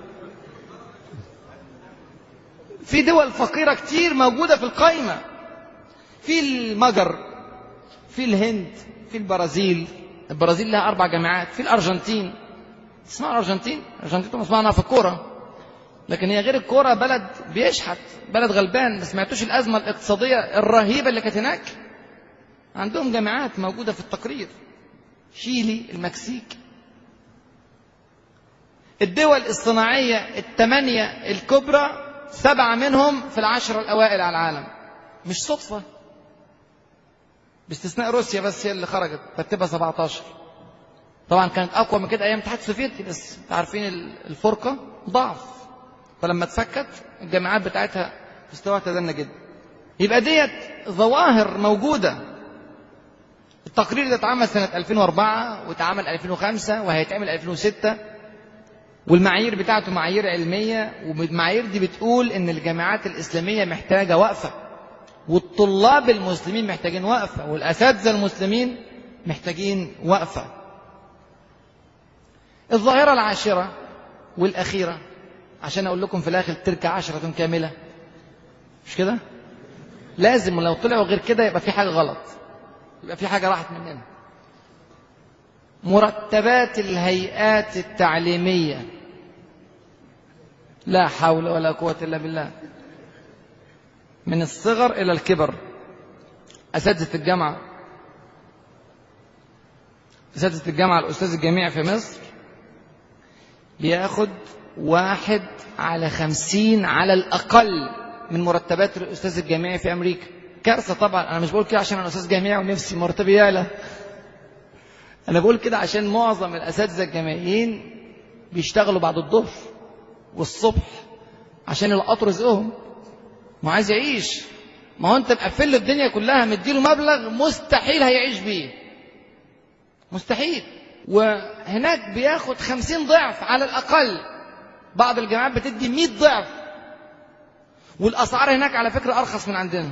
في دول فقيرة كتير موجودة في القائمة في المجر في الهند في البرازيل البرازيل لها أربع جامعات في الأرجنتين اسمها الأرجنتين الأرجنتين طبعا اسمها في الكورة لكن هي غير الكورة بلد بيشحت بلد غلبان ما سمعتوش الأزمة الاقتصادية الرهيبة اللي كانت هناك عندهم جامعات موجودة في التقرير شيلي المكسيك الدول الصناعية الثمانية الكبرى سبعة منهم في العشرة الأوائل على العالم مش صدفة باستثناء روسيا بس هي اللي خرجت ترتيبها 17 طبعا كانت أقوى من كده أيام الاتحاد السوفيتي بس عارفين الفرقة ضعف فلما اتفكت الجامعات بتاعتها مستواها تدنى جدا يبقى ديت ظواهر موجودة التقرير ده اتعمل سنة 2004 واتعمل 2005 وهيتعمل 2006 والمعايير بتاعته معايير علمية والمعايير دي بتقول إن الجامعات الإسلامية محتاجة وقفة والطلاب المسلمين محتاجين وقفة والأساتذة المسلمين محتاجين وقفة الظاهرة العاشرة والأخيرة عشان أقول لكم في الآخر تلك عشرة كاملة مش كده؟ لازم ولو طلعوا غير كده يبقى في حاجة غلط يبقى في حاجة راحت مننا مرتبات الهيئات التعليمية لا حول ولا قوة إلا بالله من الصغر إلى الكبر أساتذة الجامعة أساتذة الجامعة الأستاذ الجامعي في مصر بياخد واحد على خمسين على الأقل من مرتبات الأستاذ الجامعي في أمريكا كارثة طبعا أنا مش بقول كده عشان أنا أستاذ جامعي ونفسي مرتبي يعلى أنا بقول كده عشان معظم الأساتذة الجامعيين بيشتغلوا بعد الظهر والصبح عشان يلقطوا رزقهم ما عايز يعيش ما هو أنت مقفل له الدنيا كلها مديله مبلغ مستحيل هيعيش بيه مستحيل وهناك بياخد خمسين ضعف على الأقل بعض الجامعات بتدي مئة ضعف والأسعار هناك على فكرة أرخص من عندنا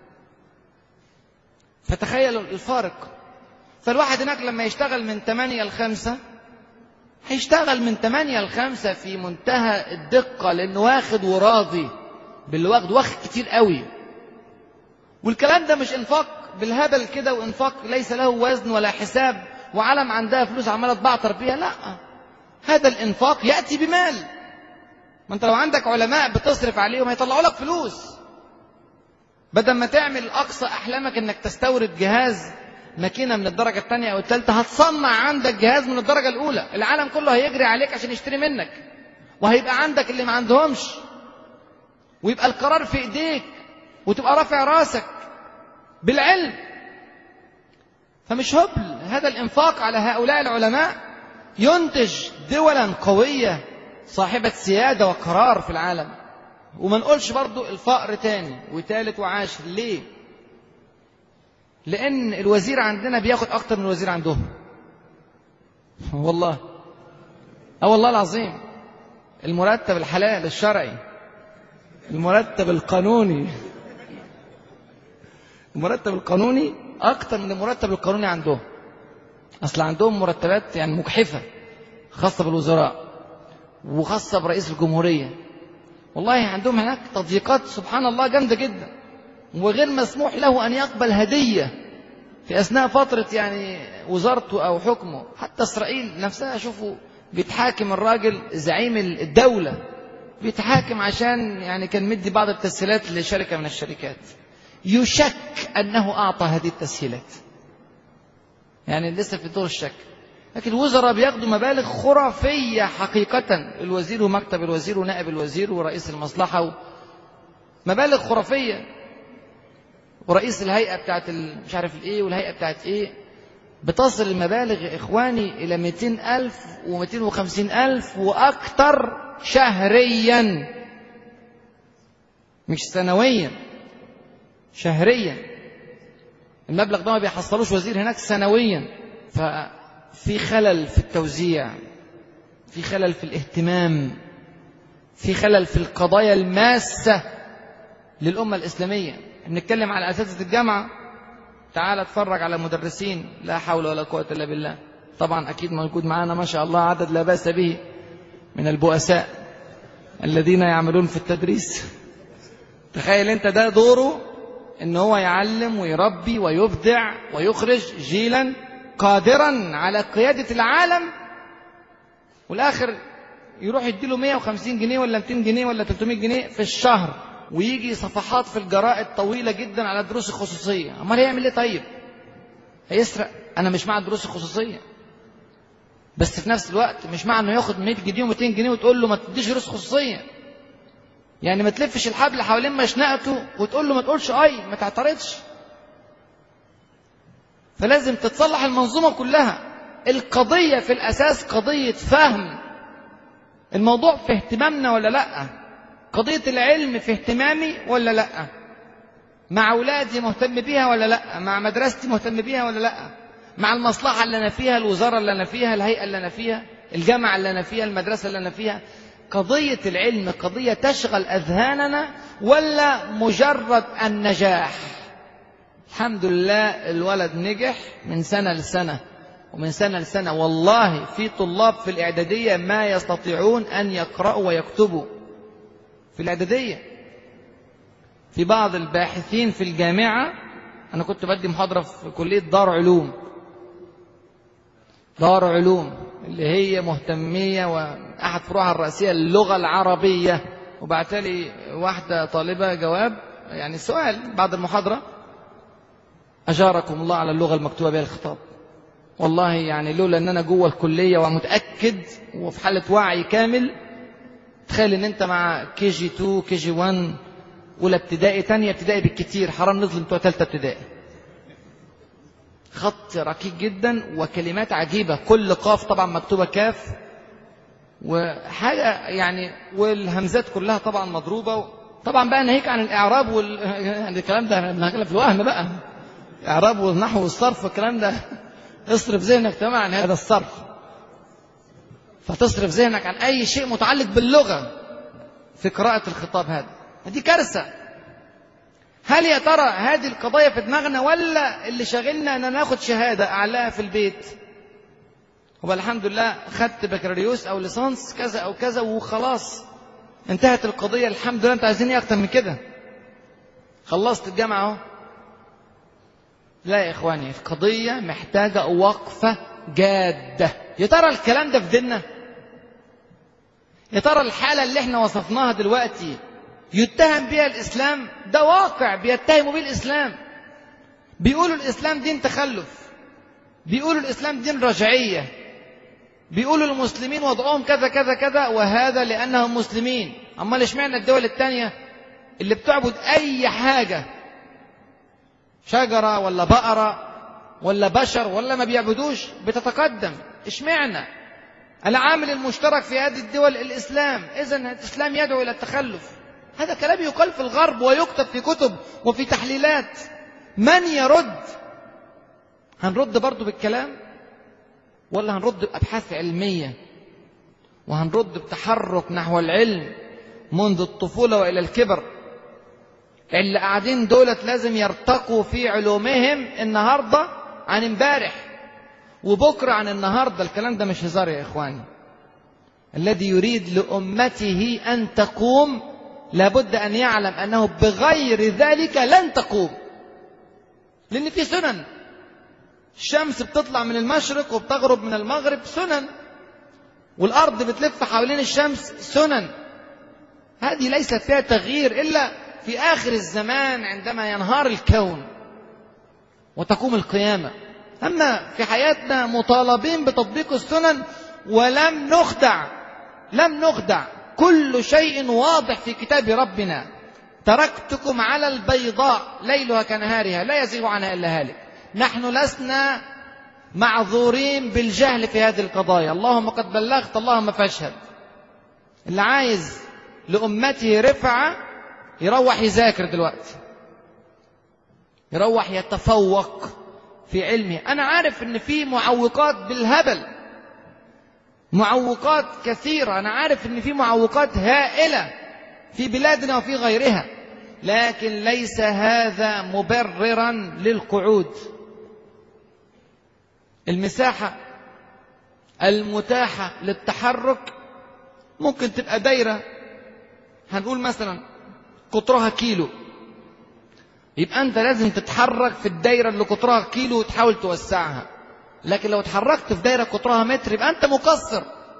فتخيلوا الفارق فالواحد هناك لما يشتغل من 8 ل 5 هيشتغل من 8 ل 5 في منتهى الدقة لأنه واخد وراضي باللي واخد واخد كتير قوي والكلام ده مش انفاق بالهبل كده وانفاق ليس له وزن ولا حساب وعالم عندها فلوس عمالة تبعتر بيها لا هذا الانفاق يأتي بمال ما انت لو عندك علماء بتصرف عليهم هيطلعوا لك فلوس بدل ما تعمل أقصى أحلامك إنك تستورد جهاز ماكينة من الدرجة الثانية أو الثالثة هتصنع عندك جهاز من الدرجة الأولى العالم كله هيجري عليك عشان يشتري منك وهيبقى عندك اللي ما عندهمش ويبقى القرار في إيديك وتبقى رافع راسك بالعلم فمش هبل هذا الإنفاق على هؤلاء العلماء ينتج دولا قوية صاحبة سيادة وقرار في العالم وما نقولش برضو الفقر تاني وتالت وعاشر ليه لأن الوزير عندنا بياخد أكتر من الوزير عندهم والله أه والله العظيم المرتب الحلال الشرعي المرتب القانوني المرتب القانوني أكتر من المرتب القانوني عندهم أصل عندهم مرتبات يعني مجحفة خاصة بالوزراء وخاصة برئيس الجمهورية والله عندهم هناك تضييقات سبحان الله جامدة جدا وغير مسموح له أن يقبل هدية في أثناء فترة يعني وزارته أو حكمه حتى إسرائيل نفسها شوفوا بيتحاكم الراجل زعيم الدولة بيتحاكم عشان يعني كان مدي بعض التسهيلات لشركة من الشركات يشك أنه أعطى هذه التسهيلات يعني لسه في دور الشك لكن الوزراء بياخدوا مبالغ خرافية حقيقة الوزير ومكتب الوزير ونائب الوزير ورئيس المصلحة و... مبالغ خرافية ورئيس الهيئة بتاعت ال... مش عارف الايه والهيئة بتاعت ايه بتصل المبالغ يا إخواني إلى 200 ألف و250 ألف وأكثر شهريا مش سنويا شهريا المبلغ ده ما بيحصلوش وزير هناك سنويا ففي خلل في التوزيع في خلل في الاهتمام في خلل في القضايا الماسة للأمة الإسلامية بنتكلم على أساتذة الجامعة تعال اتفرج على مدرسين لا حول ولا قوة إلا بالله طبعا أكيد موجود معانا ما شاء الله عدد لا بأس به من البؤساء الذين يعملون في التدريس تخيل انت ده دوره ان هو يعلم ويربي ويبدع ويخرج جيلا قادرا على قيادة العالم والاخر يروح يديله 150 جنيه ولا 200 جنيه ولا 300 جنيه في الشهر ويجي صفحات في الجرائد طويلة جدا على الدروس الخصوصية امال هيعمل ايه طيب هيسرق انا مش مع الدروس الخصوصية بس في نفس الوقت مش مع انه ياخد 100 جنيه و200 جنيه وتقول له ما تديش دروس خصوصية يعني ما تلفش الحبل حوالين مشنقته وتقول له ما تقولش اي ما تعترضش فلازم تتصلح المنظومة كلها القضية في الأساس قضية فهم الموضوع في اهتمامنا ولا لأ قضية العلم في اهتمامي ولا لأ مع أولادي مهتم بيها ولا لأ مع مدرستي مهتم بيها ولا لأ مع المصلحة اللي أنا فيها الوزارة اللي أنا فيها الهيئة اللي أنا فيها الجامعة اللي أنا فيها المدرسة اللي أنا فيها قضية العلم قضية تشغل أذهاننا ولا مجرد النجاح الحمد لله الولد نجح من سنة لسنة ومن سنة لسنة والله في طلاب في الإعدادية ما يستطيعون أن يقرأوا ويكتبوا في الإعدادية في بعض الباحثين في الجامعة أنا كنت بدي محاضرة في كلية دار علوم دار علوم اللي هي مهتمية وأحد فروعها الرئيسية اللغة العربية وبعت لي واحدة طالبة جواب يعني سؤال بعد المحاضرة أجاركم الله على اللغة المكتوبة بها الخطاب والله يعني لولا أن أنا جوه الكلية ومتأكد وفي حالة وعي كامل تخيل أن أنت مع كي جي 2 كي جي 1 أولى ابتدائي تانية ابتدائي بالكتير حرام نظلم بتوع تالتة ابتدائي خط ركيك جدا وكلمات عجيبة كل قاف طبعا مكتوبة كاف وحاجة يعني والهمزات كلها طبعا مضروبة طبعا بقى ناهيك عن الإعراب وال يعني الكلام ده احنا في الوهم بقى الإعراب والنحو والصرف والكلام ده اصرف ذهنك تماما عن هذا الصرف فتصرف ذهنك عن أي شيء متعلق باللغة في قراءة الخطاب هذا دي كارثة هل يا ترى هذه القضايا في دماغنا ولا اللي شاغلنا ان ناخد شهادة اعلاها في البيت هو الحمد لله خدت بكالوريوس او ليسانس كذا او كذا وخلاص انتهت القضية الحمد لله انت عايزين ايه اكتر من كده خلصت الجامعة اهو لا يا اخواني القضية محتاجة وقفة جادة يا ترى الكلام ده في ديننا يا ترى الحالة اللي احنا وصفناها دلوقتي يتهم بها الإسلام ده واقع بيتهموا به الإسلام بيقولوا الإسلام دين تخلف بيقولوا الإسلام دين رجعية بيقولوا المسلمين وضعهم كذا كذا كذا وهذا لأنهم مسلمين أما اشمعنى الدول التانية اللي بتعبد أي حاجة شجرة ولا بقرة ولا بشر ولا ما بيعبدوش بتتقدم اشمعنى العامل المشترك في هذه الدول الإسلام إذا الإسلام يدعو إلى التخلف هذا كلام يقال في الغرب ويكتب في كتب وفي تحليلات من يرد هنرد برضو بالكلام ولا هنرد بأبحاث علمية وهنرد بتحرك نحو العلم منذ الطفولة وإلى الكبر اللي قاعدين دولت لازم يرتقوا في علومهم النهاردة عن امبارح وبكرة عن النهاردة الكلام ده مش هزار يا إخواني الذي يريد لأمته أن تقوم لابد أن يعلم أنه بغير ذلك لن تقوم لأن في سنن الشمس بتطلع من المشرق وبتغرب من المغرب سنن والأرض بتلف حوالين الشمس سنن هذه ليست فيها تغيير إلا في آخر الزمان عندما ينهار الكون وتقوم القيامة أما في حياتنا مطالبين بتطبيق السنن ولم نخدع لم نخدع كل شيء واضح في كتاب ربنا تركتكم على البيضاء ليلها كنهارها لا يزيغ عنها إلا هالك نحن لسنا معذورين بالجهل في هذه القضايا اللهم قد بلغت اللهم فاشهد اللي عايز لأمته رفعة يروح يذاكر دلوقتي يروح يتفوق في علمه أنا عارف إن في معوقات بالهبل معوقات كثيرة أنا عارف إن في معوقات هائلة في بلادنا وفي غيرها لكن ليس هذا مبررا للقعود المساحة المتاحة للتحرك ممكن تبقى دايرة هنقول مثلا قطرها كيلو يبقى أنت لازم تتحرك في الدايرة اللي قطرها كيلو وتحاول توسعها لكن لو اتحركت في دايرة قطرها متر يبقى أنت مقصر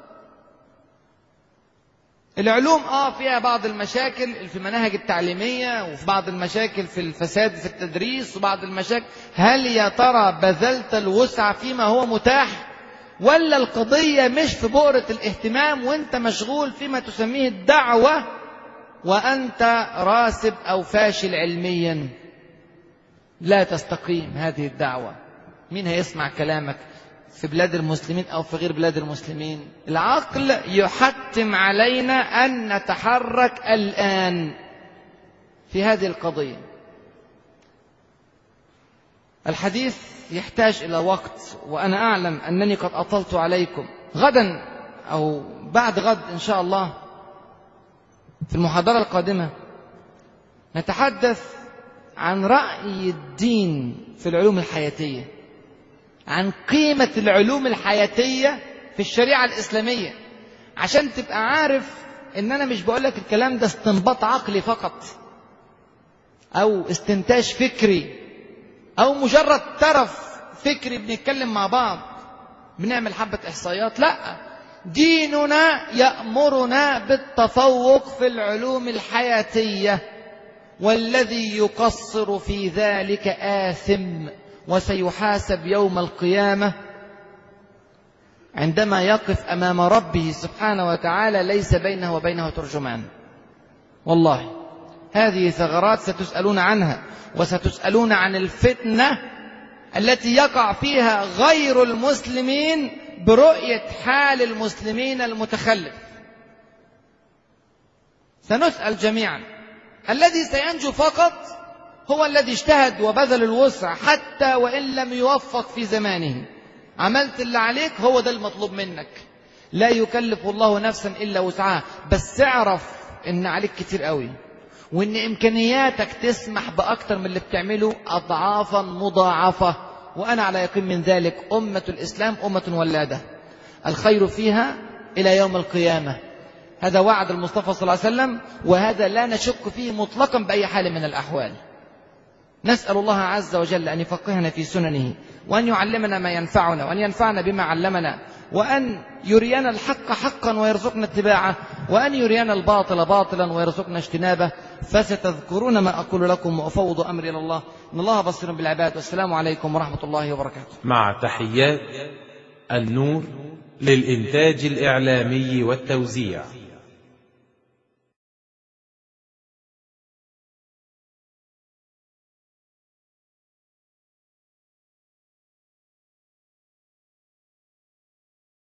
العلوم اه فيها بعض المشاكل في المناهج التعليمية وفي بعض المشاكل في الفساد في التدريس وبعض المشاكل هل يا ترى بذلت الوسع فيما هو متاح ولا القضية مش في بؤرة الاهتمام وانت مشغول فيما تسميه الدعوة وانت راسب او فاشل علميا لا تستقيم هذه الدعوة مين هيسمع كلامك في بلاد المسلمين أو في غير بلاد المسلمين العقل يحتم علينا أن نتحرك الآن في هذه القضية الحديث يحتاج إلى وقت وأنا أعلم أنني قد أطلت عليكم غدا أو بعد غد إن شاء الله في المحاضرة القادمة نتحدث عن رأي الدين في العلوم الحياتية عن قيمة العلوم الحياتية في الشريعة الإسلامية عشان تبقى عارف إن أنا مش بقول لك الكلام ده استنباط عقلي فقط أو استنتاج فكري أو مجرد ترف فكري بنتكلم مع بعض بنعمل حبة إحصائيات لا ديننا يأمرنا بالتفوق في العلوم الحياتية والذي يقصر في ذلك آثم وسيحاسب يوم القيامة عندما يقف أمام ربه سبحانه وتعالى ليس بينه وبينه ترجمان والله هذه ثغرات ستسألون عنها وستسألون عن الفتنة التي يقع فيها غير المسلمين برؤية حال المسلمين المتخلف سنسأل جميعا الذي سينجو فقط هو الذي اجتهد وبذل الوسع حتى وإن لم يوفق في زمانه عملت اللي عليك هو ده المطلوب منك لا يكلف الله نفسا إلا وسعها بس اعرف إن عليك كتير قوي وإن إمكانياتك تسمح بأكتر من اللي بتعمله أضعافا مضاعفة وأنا على يقين من ذلك أمة الإسلام أمة ولادة الخير فيها إلى يوم القيامة هذا وعد المصطفى صلى الله عليه وسلم وهذا لا نشك فيه مطلقا بأي حال من الأحوال نسأل الله عز وجل أن يفقهنا في سننه وأن يعلمنا ما ينفعنا وأن ينفعنا بما علمنا وأن يرينا الحق حقا ويرزقنا اتباعه وأن يرينا الباطل باطلا ويرزقنا اجتنابه فستذكرون ما أقول لكم وأفوض أمري إلى الله إن الله بصير بالعباد والسلام عليكم ورحمة الله وبركاته مع تحيات النور للإنتاج الإعلامي والتوزيع